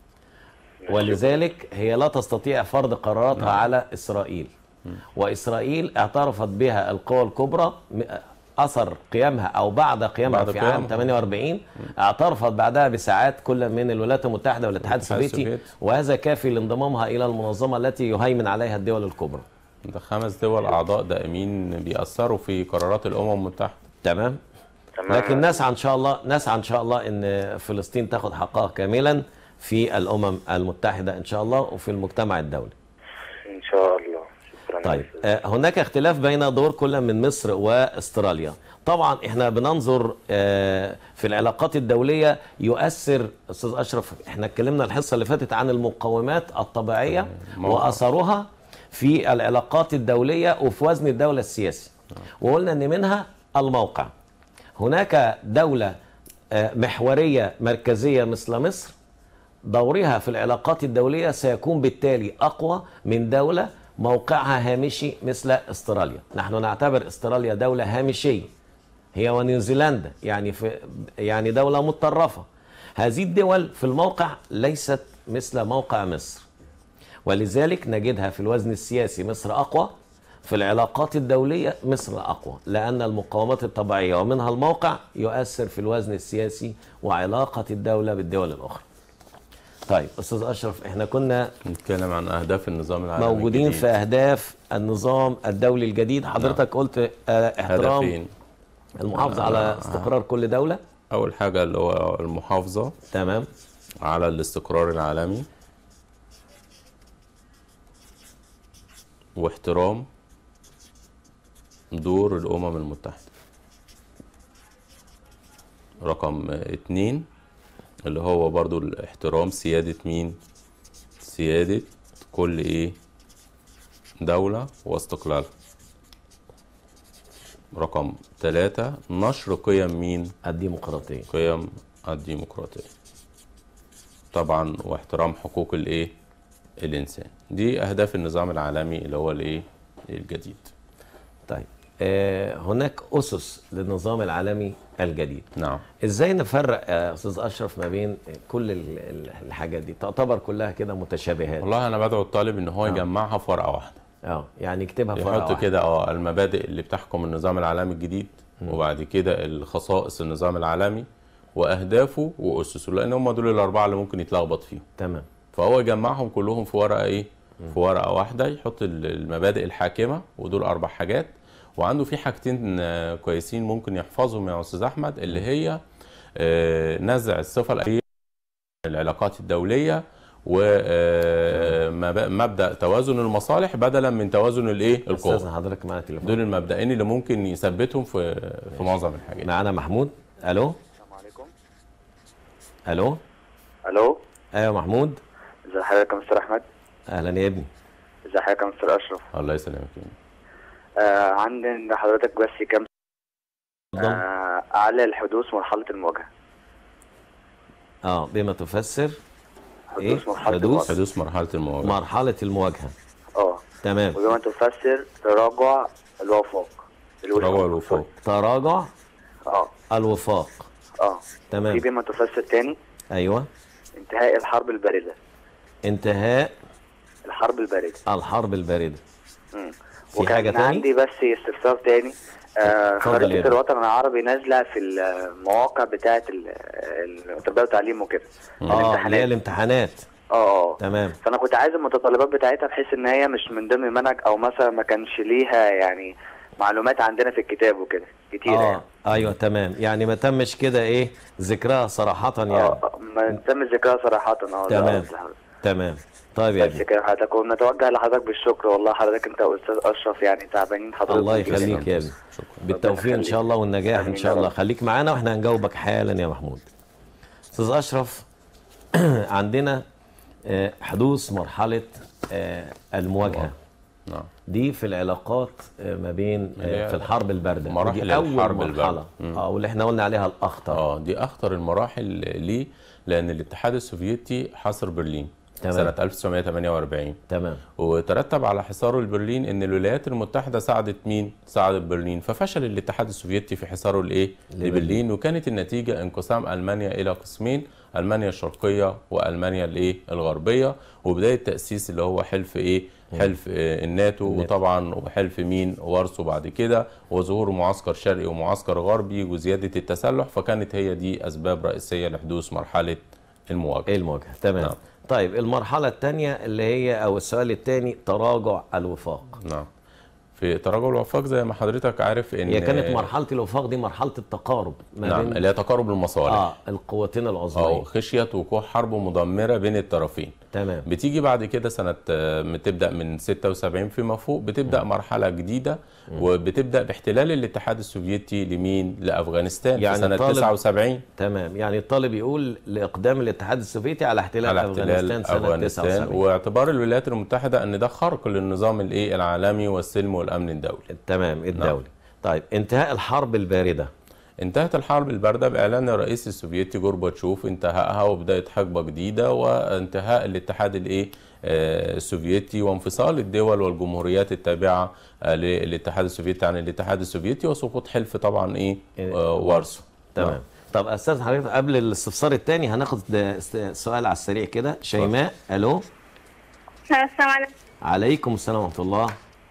ولذلك هي لا تستطيع فرض قراراتها على اسرائيل واسرائيل اعترفت بها القوى الكبرى م- اثر قيامها او بعد قيامها بعد في عام قيامها. 48 اعترفت بعدها بساعات كل من الولايات المتحده والاتحاد السوفيتي السوفيتي. وهذا كافي لانضمامها الى المنظمه التي يهيمن عليها الدول الكبرى ده خمس دول اعضاء دائمين بيأثروا في قرارات الامم المتحده تمام تمام. لكن نسعى ان شاء الله نسعى ان شاء الله ان فلسطين تاخد حقها كاملا في الامم المتحده ان شاء الله وفي المجتمع الدولي. إن شاء الله شكرا طيب يا أستاذ. آه، هناك اختلاف بين دور كل من مصر واستراليا. طبعا احنا بننظر آه، في العلاقات الدوليه يؤثر استاذ اشرف احنا اتكلمنا الحصه اللي فاتت عن المقومات الطبيعيه موقع. واثرها في العلاقات الدوليه وفي وزن الدوله السياسي. وقلنا ان منها الموقع. هناك دوله آه، محوريه مركزيه مثل مصر دورها في العلاقات الدولية سيكون بالتالي أقوى من دولة موقعها هامشي مثل استراليا نحن نعتبر استراليا دولة هامشية هي ونيوزيلندا يعني في يعني دولة متطرفة هذه الدول في الموقع ليست مثل موقع مصر ولذلك نجدها في الوزن السياسي مصر أقوى في العلاقات الدولية مصر أقوى لأن المقاومات الطبيعية ومنها الموقع يؤثر في الوزن السياسي وعلاقة الدولة بالدول الأخرى طيب استاذ اشرف احنا كنا نتكلم عن اهداف النظام العالمي موجودين الجديد. في اهداف النظام الدولي الجديد حضرتك قلت آه، احترام هدفين المحافظه على استقرار كل دوله اول حاجه اللي هو المحافظه تمام على الاستقرار العالمي واحترام دور الأمم المتحدة رقم اتنين اللي هو برضو الاحترام سيادة مين سيادة كل ايه دولة واستقلالها رقم ثلاثة نشر قيم مين الديمقراطيه قيم الديمقراطية طبعا واحترام حقوق الايه الانسان دي اهداف النظام العالمي اللي هو الايه الجديد طيب آه هناك اسس للنظام العالمي الجديد نعم ازاي نفرق يا استاذ اشرف ما بين كل ال- ال- الحاجات دي تعتبر كلها كده متشابهات والله انا بدعو الطالب ان هو يجمعها في ورقه واحده اه يعني يكتبها في ورقه يحط واحدة. كده اه المبادئ اللي بتحكم النظام العالمي الجديد وبعد كده الخصائص النظام العالمي واهدافه واسسه لان هم دول الاربعه اللي ممكن يتلخبط فيهم تمام فهو يجمعهم كلهم في ورقه ايه في ورقه واحده يحط ال- المبادئ الحاكمه ودول اربع حاجات وعنده في حاجتين آه، كويسين ممكن يحفظهم يا استاذ احمد اللي هي آه، نزع الصفه الاخيره من العلاقات الدوليه ومبدا توازن المصالح بدلا من توازن الايه استاذ القوى حضرتك معانا تليفون دول المبدئين اللي ممكن يثبتهم في في معظم الحاجات معانا محمود الو السلام عليكم الو الو ايوه محمود ازي حضرتك يا مستر احمد اهلا يا ابني ازي حضرتك يا مستر اشرف الله يسلمك آه عندي عند حضرتك بس كام اتفضل آه اعلى الحدوث مرحله المواجهه اه بما تفسر ايه حدوث مرحله حدوث المواجهه حدوث مرحله المواجهه مرحله المواجهه اه تمام وبما تفسر تراجع الوفاق الوفاق. روى الوفاق تراجع اه الوفاق اه في تمام بما تفسر تاني ايوه انتهاء الحرب البارده انتهاء الحرب البارده الحرب البارده مم. في وكان حاجة تاني؟ عندي بس استفسار تاني آه اتفضل يا خريطة ابني. الوطن العربي نازلة في المواقع بتاعة ال- التربية والتعليم وكده اه اللي هي الامتحانات الامتحانات اه اه تمام فانا كنت عايز المتطلبات بتاعتها بحيث ان هي مش من ضمن المنهج او مثلا ما كانش ليها يعني معلومات عندنا في الكتاب وكده كتير يعني اه ايوه تمام يعني ما تمش كده ايه ذكرها صراحه يعني اه ما تم ذكرها صراحة اه ده تمام. قصدي حضرتك. تمام طيب يا بس ابني كده حضرتك ونتوجه لحضرتك بالشكر والله حضرتك انت واستاذ اشرف يعني تعبانين حضرتك الله جداً. يخليك يا ابني شكرا بالتوفيق ان شاء الله والنجاح ان آمين شاء يا الله رب. خليك معانا واحنا هنجاوبك حالا يا محمود استاذ اشرف عندنا آه، حدوث مرحله آه، المواجهه نعم دي في العلاقات آه، ما بين اللي آه، هي في الحرب البارده مراحل ودي اول الحرب مرحله الباردة. مم. اه واللي احنا قلنا عليها الاخطر اه دي اخطر المراحل ليه لان الاتحاد السوفيتي حاصر برلين تمام. سنه 1948 تمام وترتب على حصاره لبرلين ان الولايات المتحده ساعدت مين؟ ساعدت برلين ففشل الاتحاد السوفيتي في حصاره لايه؟ لبرلين. لبرلين وكانت النتيجه انقسام المانيا الى قسمين المانيا الشرقيه والمانيا الايه؟ الغربيه وبدايه تاسيس اللي هو حلف ايه؟ حلف آه، الناتو الناتو. وطبعا وحلف مين؟ وارسو بعد كده وظهور معسكر شرقي ومعسكر غربي وزياده التسلح فكانت هي دي اسباب رئيسيه لحدوث مرحله المواجهه. ايه المواجهه تمام نعم. طيب المرحله الثانيه اللي هي او السؤال الثاني تراجع الوفاق نعم في تراجع الوفاق زي ما حضرتك عارف ان هي كانت مرحله الوفاق دي مرحله التقارب ما نعم بين اللي هي تقارب المصالح اه القوتين اه العظميين خشيه وقوع حرب مدمره بين الطرفين تمام بتيجي بعد كده سنة آه، بتبدأ من 76 فيما فوق بتبدأ مرحلة جديدة وبتبدأ باحتلال الاتحاد السوفيتي لمين؟ لأفغانستان يعني يعني في سنة طالب- 79 تمام يعني الطالب يقول لاقدام الاتحاد السوفيتي على احتلال على افغانستان احتلال سنه أفغانستان 79 واعتبار الولايات المتحدة أن ده خرق للنظام الإيه العالمي والسلم والأمن الدولي تمام الدولي طيب انتهاء الحرب البارده انتهت الحرب الباردة بإعلان الرئيس السوفيتي جورباتشوف انتهائها وبداية حقبة جديدة وانتهاء الاتحاد الايه آه، السوفيتي وانفصال الدول والجمهوريات التابعة آه، للاتحاد السوفيتي عن الاتحاد السوفيتي وسقوط حلف طبعا ايه آه، وارسو تمام طب استاذ حضرتك قبل الاستفسار الثاني هناخد است- سؤال على السريع كده شيماء الو السلام عليكم عليكم السلام ورحمه الله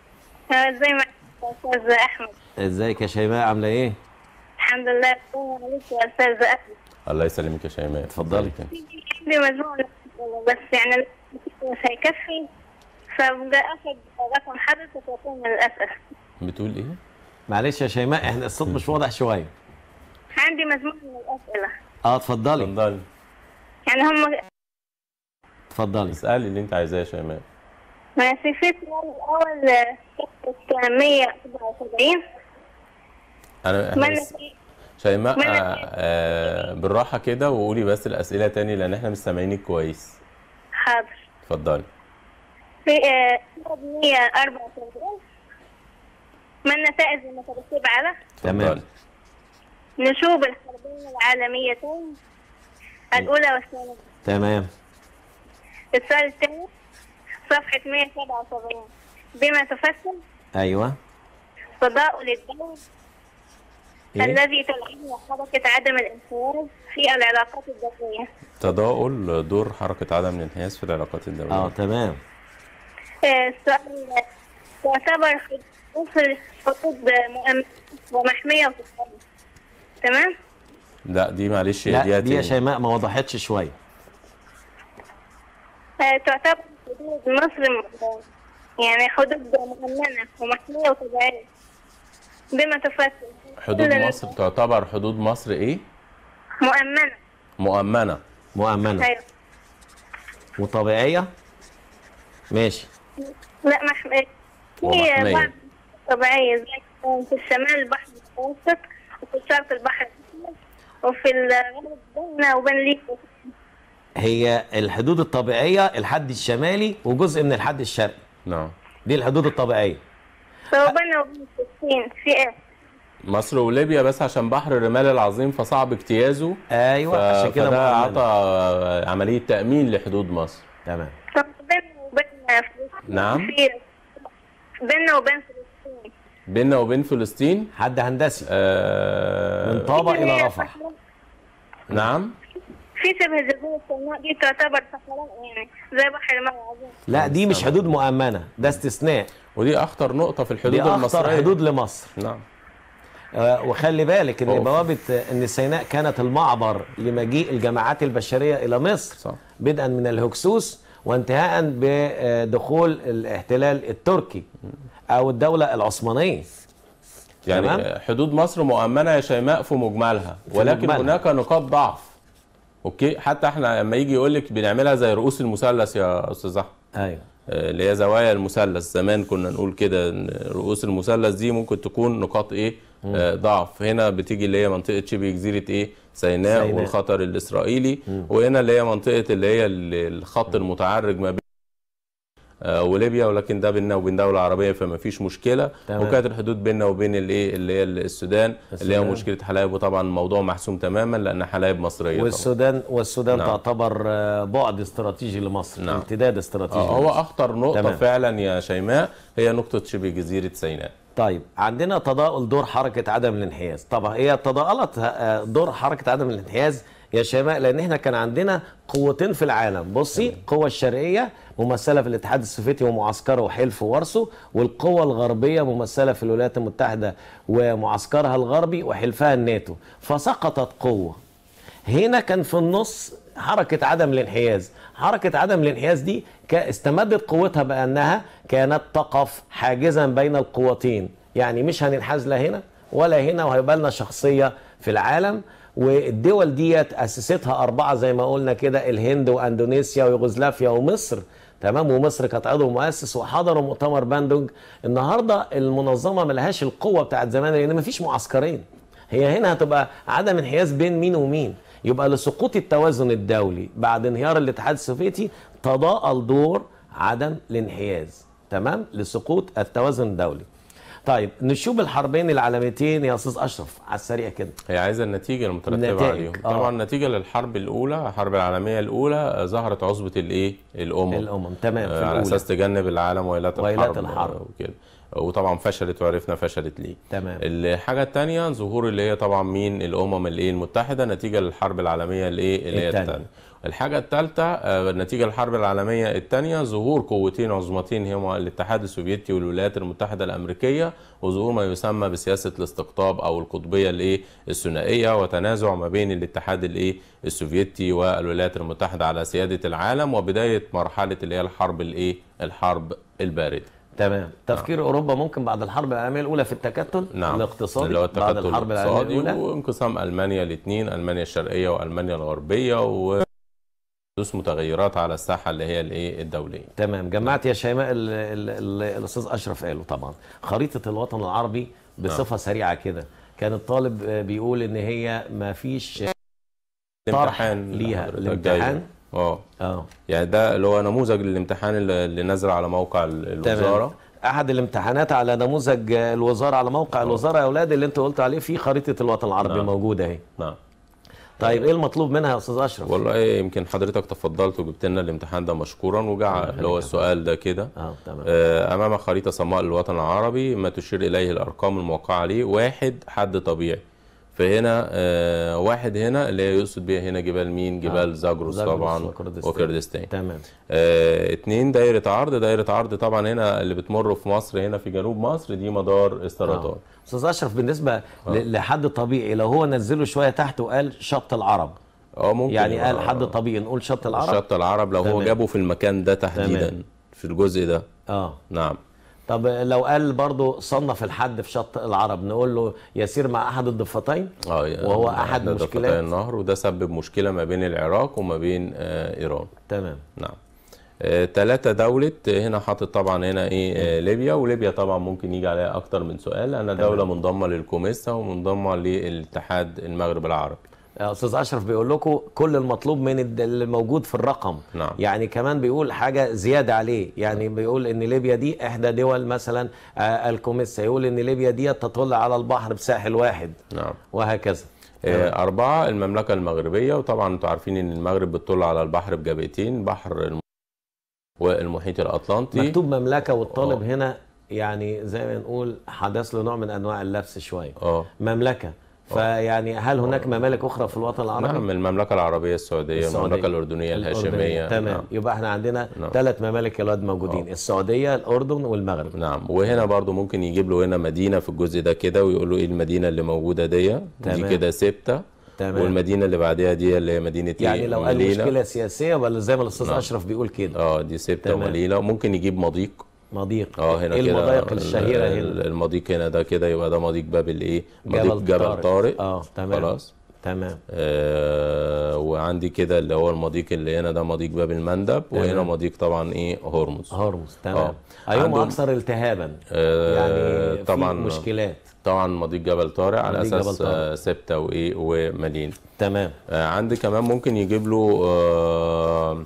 ازي ما استاذ احمد ازيك يا شيماء عامله ايه الحمد لله السلام عليكم يا استاذ احمد الله يسلمك يا شيماء اتفضلي. عندي مجموعة بس يعني مش هيكفي فبقى اخد رقم حضرتك وأكون للاسف بتقول ايه معلش يا شيماء احنا الصوت مش واضح شويه عندي مجموعه من الاسئله اه اتفضلي اتفضلي يعني هم اتفضلي اسالي اللي انت عايزاه يا شيماء ماشي في سؤال الاول آه، صفحه 174 انا احنا من بس- شيماء من- آه آه بالراحه كده وقولي بس الاسئله تاني لان احنا مش سامعينك كويس حاضر اتفضلي في آه، صفحة 174 ما النتائج المترتبة على تمام اتفضلي. نشوب الحربين العالميتين الأولى والثانية تمام السؤال الثاني صفحة 177 بما تفسر ايوه تضاؤل الدول إيه؟ الذي تلعبه حركة عدم الانفراد في العلاقات الدولية تضاؤل دور حركه عدم الانحياز في العلاقات الدوليه اه تمام آه، السؤال تعتبر حدود حدود مؤمنة ومحمية وتتحمل تمام؟ لا دي معلش لا دي دي يا تاني. شيماء ما وضحتش شويه آه، تعتبر حدود مصر م- يعني حدود مؤمنة ومحمية وطبيعية بما تفسر حدود كل مصر تعتبر حدود مصر ايه مؤمنة مؤمنه مؤمنه أيوة وطبيعيه ماشي لا محمية في ومحمية. بعض طبيعية زي في الشمال البحر المتوسط وفي الشرق البحر الأحمر وفي الغرب بيننا وبين ليبيا هي الحدود الطبيعيه الحد الشمالي وجزء من الحد الشرقي نعم دي الحدود الطبيعيه وبيننا وبين فلسطين في ايه؟ مصر وليبيا بس عشان بحر الرمال العظيم فصعب اجتيازه ايوه ف- عشان كده فده مؤمنة. عطى عمليه تامين لحدود مصر تمام طب بيننا وبين فلسطين نعم. في بيننا وبين فلسطين بيننا وبين فلسطين حد هندسي آه من طابة في الى رفح صحراء- نعم في شبه جزيرة سيناء دي تعتبر صحراء يعني زي بحر الماء العظيم لا دي مش حدود مؤمنه ده استثناء ودي اخطر نقطه في الحدود دي اخطر المصريه حدود لمصر نعم آه، وخلي بالك ان أوف. بوابه ان سيناء كانت المعبر لمجيء الجماعات البشريه الى مصر صح. بدءا من الهكسوس وانتهاء بدخول الاحتلال التركي او الدوله العثمانيه يعني تمام. حدود مصر مؤمنه يا شيماء في مجملها ولكن مجملها. هناك نقاط ضعف اوكي حتى احنا لما يجي يقول لك بنعملها زي رؤوس المثلث يا استاذ احمد ايوه آه، اللي هي زوايا المثلث زمان كنا نقول كده إن رؤوس المثلث دي ممكن تكون نقاط ايه آه، ضعف هنا بتيجي اللي هي منطقه شبه جزيره ايه سيناء, سيناء. والخطر الاسرائيلي وهنا اللي هي منطقه اللي هي ال- الخط المتعرج ما بين آه، وليبيا ولكن ده بيننا وبين دوله عربيه فما فيش مشكله تمام. وكانت الحدود بيننا وبين الايه اللي هي السودان اللي هي السودان. مشكله حلايب وطبعا الموضوع محسوم تماما لان حلايب مصريه طبعا والسودان والسودان نعم. تعتبر آه، بعد استراتيجي لمصر نعم. امتداد استراتيجي آه، هو لمصر. اخطر نقطه تمام. فعلا يا شيماء هي نقطه شبه جزيره سيناء طيب عندنا تضاؤل دور حركة عدم الانحياز طبعا هي تضاءلت آه، دور حركة عدم الانحياز يا شباب لان احنا كان عندنا قوتين في العالم بصي القوة الشرقية ممثلة في الاتحاد السوفيتي ومعسكره وحلف وارسو والقوة الغربية ممثلة في الولايات المتحدة ومعسكرها الغربي وحلفها الناتو فسقطت قوة هنا كان في النص حركة عدم الانحياز حركة عدم الانحياز دي كا- استمدت قوتها بأنها كانت تقف حاجزا بين القوتين يعني مش هننحاز لا هنا ولا هنا وهيبقى لنا شخصية في العالم والدول ديت أسستها أربعة زي ما قلنا كده الهند وأندونيسيا ويوغوسلافيا ومصر تمام ومصر كانت عضو مؤسس وحضروا مؤتمر باندونج النهارده المنظمه ملهاش القوه بتاعت زمان لان مفيش معسكرين هي هنا هتبقى عدم انحياز بين مين ومين يبقى لسقوط التوازن الدولي بعد انهيار الاتحاد السوفيتي تضاءل دور عدم الانحياز تمام لسقوط التوازن الدولي طيب نشوف الحربين العالميتين يا استاذ اشرف على السريع كده هي عايزه النتيجه المترتبه النتائج، عليهم آه. طبعا النتيجه للحرب الاولى الحرب العالميه الاولى آه، ظهرت عصبه الايه الامم الامم تمام في آه، على الأولى. اساس تجنب العالم ويلات ويلات الحرب الحرب. آه، وكده وطبعا فشلت وعرفنا فشلت ليه تمام. الحاجه الثانيه ظهور اللي هي طبعا مين الامم الايه المتحده نتيجه للحرب العالميه الايه اللي هي التانية. الثانيه الحاجة الثالثة آه، نتيجة الحرب العالمية الثانية ظهور قوتين عظمتين هما الاتحاد السوفيتي والولايات المتحدة الأمريكية وظهور ما يسمى بسياسة الاستقطاب أو القطبية الإيه الثنائية وتنازع ما بين الاتحاد الإيه السوفيتي والولايات المتحدة على سيادة العالم وبداية مرحلة اللي هي الحرب الإيه الحرب الباردة تمام تفكير اوروبا ممكن بعد الحرب العالميه الاولى في التكتل نعم الاقتصادي اللي هو بعد التكتل الحرب العالميه الاقتصادي الاولى وانقسام المانيا الاثنين المانيا الشرقيه والمانيا الغربيه و حدوث متغيرات على الساحه اللي هي الايه الدوليه تمام جمعت يا شيماء ال- ال- ال- الاستاذ اشرف قاله طبعا خريطه الوطن العربي بصفه سريعه كده كان الطالب آه، بيقول ان هي ما فيش الامتحان ليها، حضرتك الامتحان؟ جايبه. اه اه يعني ده اللي هو نموذج للامتحان اللي اللي نزل على موقع ال- الوزاره تمام احد الامتحانات على نموذج آه، الوزاره على موقع الوزاره يا اولاد اللي انت قلت عليه في خريطه الوطن العربي نعم. موجوده اهي نعم طيب ايه المطلوب منها يا استاذ اشرف والله يمكن حضرتك تفضلت وجبت لنا الامتحان ده مشكورا وجع اللي هو السؤال ده كده اه تمام آه، أمام خريطة صماء للوطن العربي ما تشير إليه الأرقام الموقعة عليه واحد حد طبيعي فهنا آه، واحد هنا اللي هي يقصد بيها هنا جبال مين؟ جبال زاجروس زاجروس طبعا وكردستان. وكردستان تمام آه، اتنين دايرة عرض دايرة عرض طبعا هنا اللي بتمر في مصر هنا في جنوب مصر دي مدار السرطان آه. استاذ اشرف بالنسبه ل- لحد طبيعي لو هو نزله شويه تحت وقال شط العرب اه ممكن يعني قال آه، حد طبيعي نقول شط العرب شط العرب لو هو تمام. جابه في المكان ده تحديدا تمام. في الجزء ده اه نعم طب لو قال برضو صنف الحد في شط العرب نقول له يسير مع احد الضفتين اه يعني وهو ده أحد ضفتي مشكلات. النهر وده سبب مشكلة ما بين العراق وما بين آه، إيران تمام نعم آه، تلاتة دولة آه، هنا حاطط طبعا هنا ايه آه، ليبيا وليبيا طبعا ممكن يجي عليها اكتر من سؤال لانها دولة منضمة للكوميسا ومنضمة للاتحاد المغرب العربي يا استاذ اشرف بيقول لكم كل المطلوب من الد- اللي موجود في الرقم نعم. يعني كمان بيقول حاجه زياده عليه يعني بيقول ان ليبيا دي احدى دول مثلا آه الكوميسا يقول ان ليبيا دي تطل على البحر بساحل واحد نعم وهكذا آه، أربعة المملكة المغربية وطبعا انتوا عارفين ان المغرب بتطل على البحر بجبهتين بحر الم... والمحيط الأطلنطي مكتوب مملكه والطالب آه. هنا يعني زي ما نقول حدث له نوع من انواع اللبس شويه اه مملكه فيعني هل هناك ممالك اخرى في الوطن العربي؟ نعم المملكة العربية السعودية, السعودية. المملكة الأردنية الهاشمية الأردنية. تمام نعم. يبقى احنا عندنا نعم. ثلاث ممالك يا ولاد موجودين السعوديه الاردن والمغرب نعم وهنا برضو ممكن يجيب له هنا مدينة في الجزء ده كده ويقول له ايه المدينة اللي موجودة دي دي تمام. كده سبتة تمام. والمدينة اللي بعدها دي اللي هي مدينة يعني ايه لو قال مليلة. مشكله سياسيه ولا زي ما الاستاذ نعم. اشرف بيقول كده اه دي سبتة تمام. ومليلة وممكن يجيب مضيق مضيق اه هنا ايه كده المضايق ال- الشهيره ال- هنا المضيق هنا ده كده يبقى ده مضيق باب الايه مضيق جبل جبل طارق. طارق اه تمام خلاص تمام آه وعندي كده اللي هو المضيق اللي هنا ده مضيق باب المندب وهنا تمام. مضيق طبعا ايه هرمز هرمز تمام آه. ايهم عندهم- اكثر التهابا آه يعني طبعا في مشكلات طبعا مضيق جبل طارق على مضيق اساس جبل طارق. آه، سبتة وايه ومدينة تمام آه عندي كمان ممكن يجيب له آه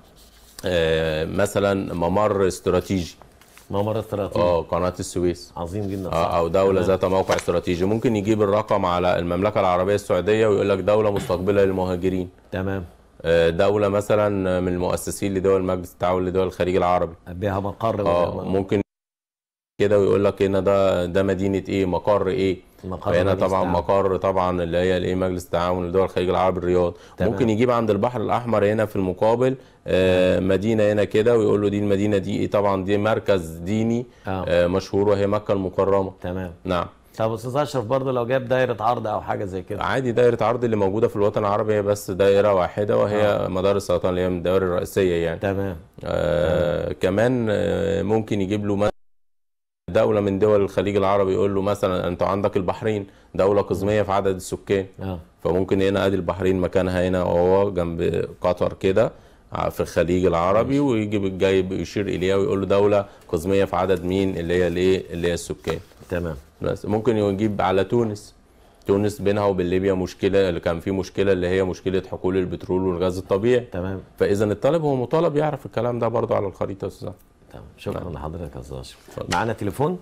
آه مثلا ممر استراتيجي ممر استراتيجي اه قناة السويس عظيم جدا صح. اه او دولة تمام. ذات موقع استراتيجي ممكن يجيب الرقم على المملكة العربية السعودية ويقول لك دولة مستقبلة للمهاجرين تمام آه، دولة مثلا من المؤسسين لدول مجلس التعاون لدول الخليج العربي بها مقر اه ولا- ممكن كده ويقول لك هنا ده ده مدينة ايه مقر ايه مقر فهنا مجلس طبعا التعاون. مقر طبعا اللي هي الايه مجلس التعاون لدول الخليج العربي الرياض تمام. ممكن يجيب عند البحر الاحمر هنا في المقابل آه مدينه هنا كده ويقول له دي المدينه دي ايه طبعا دي مركز ديني آه. آه مشهور وهي مكه المكرمه تمام نعم طب استاذ اشرف برضه لو جاب دايره عرض او حاجه زي كده عادي دايره عرض اللي موجوده في الوطن العربي هي بس دايره واحده وهي آه. مدار السرطان اللي هي من الدوائر الرئيسيه يعني تمام آه كمان آه ممكن يجيب له مثلا دولة من دول الخليج العربي يقول له مثلا انت عندك البحرين دولة قزمية في عدد السكان اه فممكن هنا ادي البحرين مكانها هنا وهو جنب قطر كده في الخليج العربي ويجيب الجايب يشير اليها ويقول له دوله قزميه في عدد مين اللي هي الايه اللي هي السكان تمام بس ممكن يجيب على تونس تونس بينها وبين ليبيا مشكله اللي كان في مشكله اللي هي مشكله حقول البترول والغاز الطبيعي تمام فاذا الطالب هو مطالب يعرف الكلام ده برضه على الخريطه يا استاذ تمام شكرا لحضرتك يا استاذ اشرف اتفضل. معانا تليفون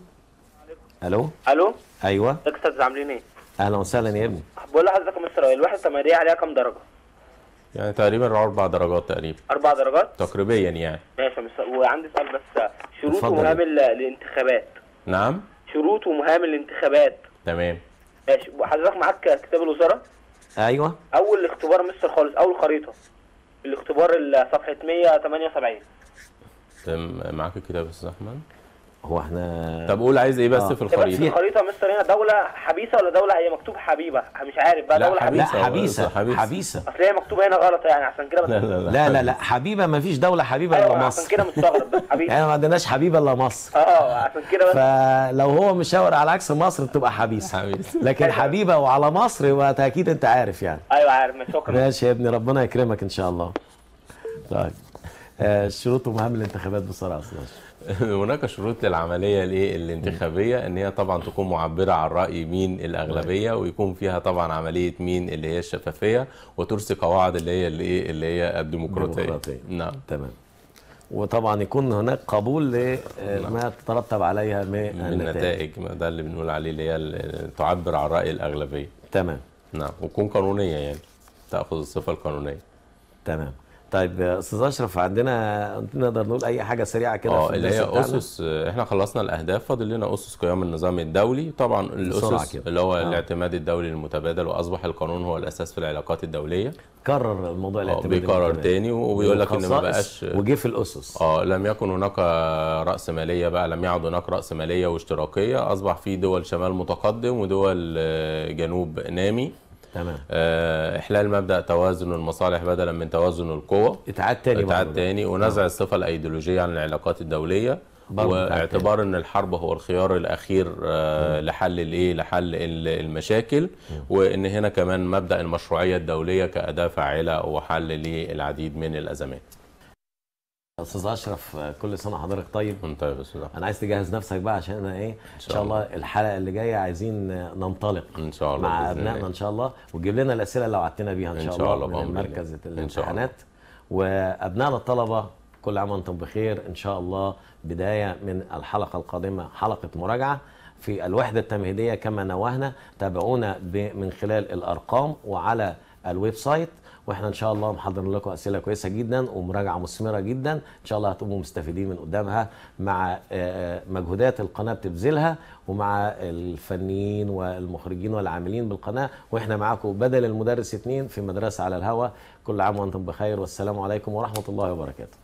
الو الو ايوه ازيك يا استاذ عاملين ايه؟ اهلا وسهلا يا ابني بقول لحضرتك يا مستر وائل الواحد ثمانية عليها كام درجة؟ يعني تقريبا اربع درجات تقريبا أربع درجات؟ تقريبا يعني ماشي يا مستر وعندي سؤال بس شروط اتفضل. ومهام ال- الانتخابات نعم شروط ومهام الانتخابات تمام ماشي وحضرتك معاك كتاب الوزارة؟ ايوه أول اختبار مستر خالص أول خريطة الاختبار ال- صفحه 178 تم- معاك الكتاب يا استاذ احمد هو احنا طب قول عايز ايه بس آه. في طب بس الخريطه الخريطه يا مستر هنا دوله حبيسه ولا دوله هي مكتوب حبيبه مش عارف بقى لا، دوله حبيبة. حبيسه لا حبيسة. حبيسه حبيسة. حبيسه اصل هي مكتوبه هنا غلط يعني عشان كده لا بس لا لا لا لا لا حبيبه ما فيش دوله حبيبه الا ايوه عشان مصر كده مستغرب بس حبيبه يعني ما عندناش حبيبه الا مصر اه عشان كده بس فلو هو مشاور على عكس مصر بتبقى حبيسه حبيسة. لكن حبيبه وعلى مصر يبقى اكيد انت عارف يعني ايوه عارف ماشي شكرا ماشي يا ابني ربنا يكرمك ان شاء الله طيب آه، الشروط ومهام الانتخابات بسرعه يا استاذ أشرف. هناك شروط للعمليه الايه الانتخابيه ان هي طبعا تكون معبره عن راي مين الاغلبيه ويكون فيها طبعا عمليه مين اللي هي الشفافيه وترسي قواعد اللي هي الايه اللي هي الديمقراطيه ديمقراطية. نعم تمام وطبعا يكون هناك قبول لما تترتب عليها من من النتائج النتائج ما ده اللي بنقول عليه اللي هي ال- تعبر عن راي الاغلبيه تمام نعم وتكون قانونيه يعني تاخذ الصفه القانونيه تمام طيب يا استاذ اشرف عندنا نقدر نقول اي حاجه سريعه كده اه في اللي الدرس هي بتاعنا؟ اسس احنا خلصنا الاهداف فاضل لنا اسس قيام النظام الدولي طبعا بسرعة الاسس كده. اللي هو آه. الاعتماد الدولي المتبادل واصبح القانون هو الاساس في العلاقات الدوليه كرر الموضوع اه الاعتماد بيكرر الاجتماعي. تاني وبيقول لك ان ما والخصائص بقاش وجه في الاسس اه لم يكن هناك راس ماليه بقى لم يعد هناك راس ماليه واشتراكيه اصبح في دول شمال متقدم ودول آه، جنوب نامي تمام آه، احلال مبدا توازن المصالح بدلا من توازن القوى اتعاد تاني اتعاد برضه. تاني ونزع الصفه الايديولوجيه عن العلاقات الدوليه برضه اتعاد واعتبار ان الحرب هو الخيار الاخير آه، لحل الايه لحل ال- المشاكل وان هنا كمان مبدا المشروعيه الدوليه كاداه فاعله وحل للعديد من الازمات استاذ اشرف كل سنه حضرتك طيب طيب يا استاذ أحمد. انا عايز تجهز نفسك بقى عشان انا ايه ان شاء شاء الله الحلقه اللي جايه عايزين ننطلق ان شاء الله مع بإذن ابنائنا الله. ان شاء الله وتجيب لنا الاسئله اللي وعدتنا بيها ان إن شاء شاء الله الله من بأمر الله. مركز إن شاء الله. الامتحانات وابنائنا الطلبه كل عام وانتم بخير ان شاء الله بدايه من الحلقه القادمه حلقه مراجعه في الوحده التمهيديه كما نوهنا تابعونا ب- من خلال الارقام وعلى الويب سايت واحنا ان شاء الله محضرين لكم اسئله كويسه جدا ومراجعه مثمره جدا ان شاء الله هتبقوا مستفيدين من قدامها مع آه، مجهودات القناه بتبذلها ومع الفنيين والمخرجين والعاملين بالقناه واحنا معاكم بدل المدرس اتنين في مدرسه على الهوا كل عام وانتم بخير والسلام عليكم ورحمه الله وبركاته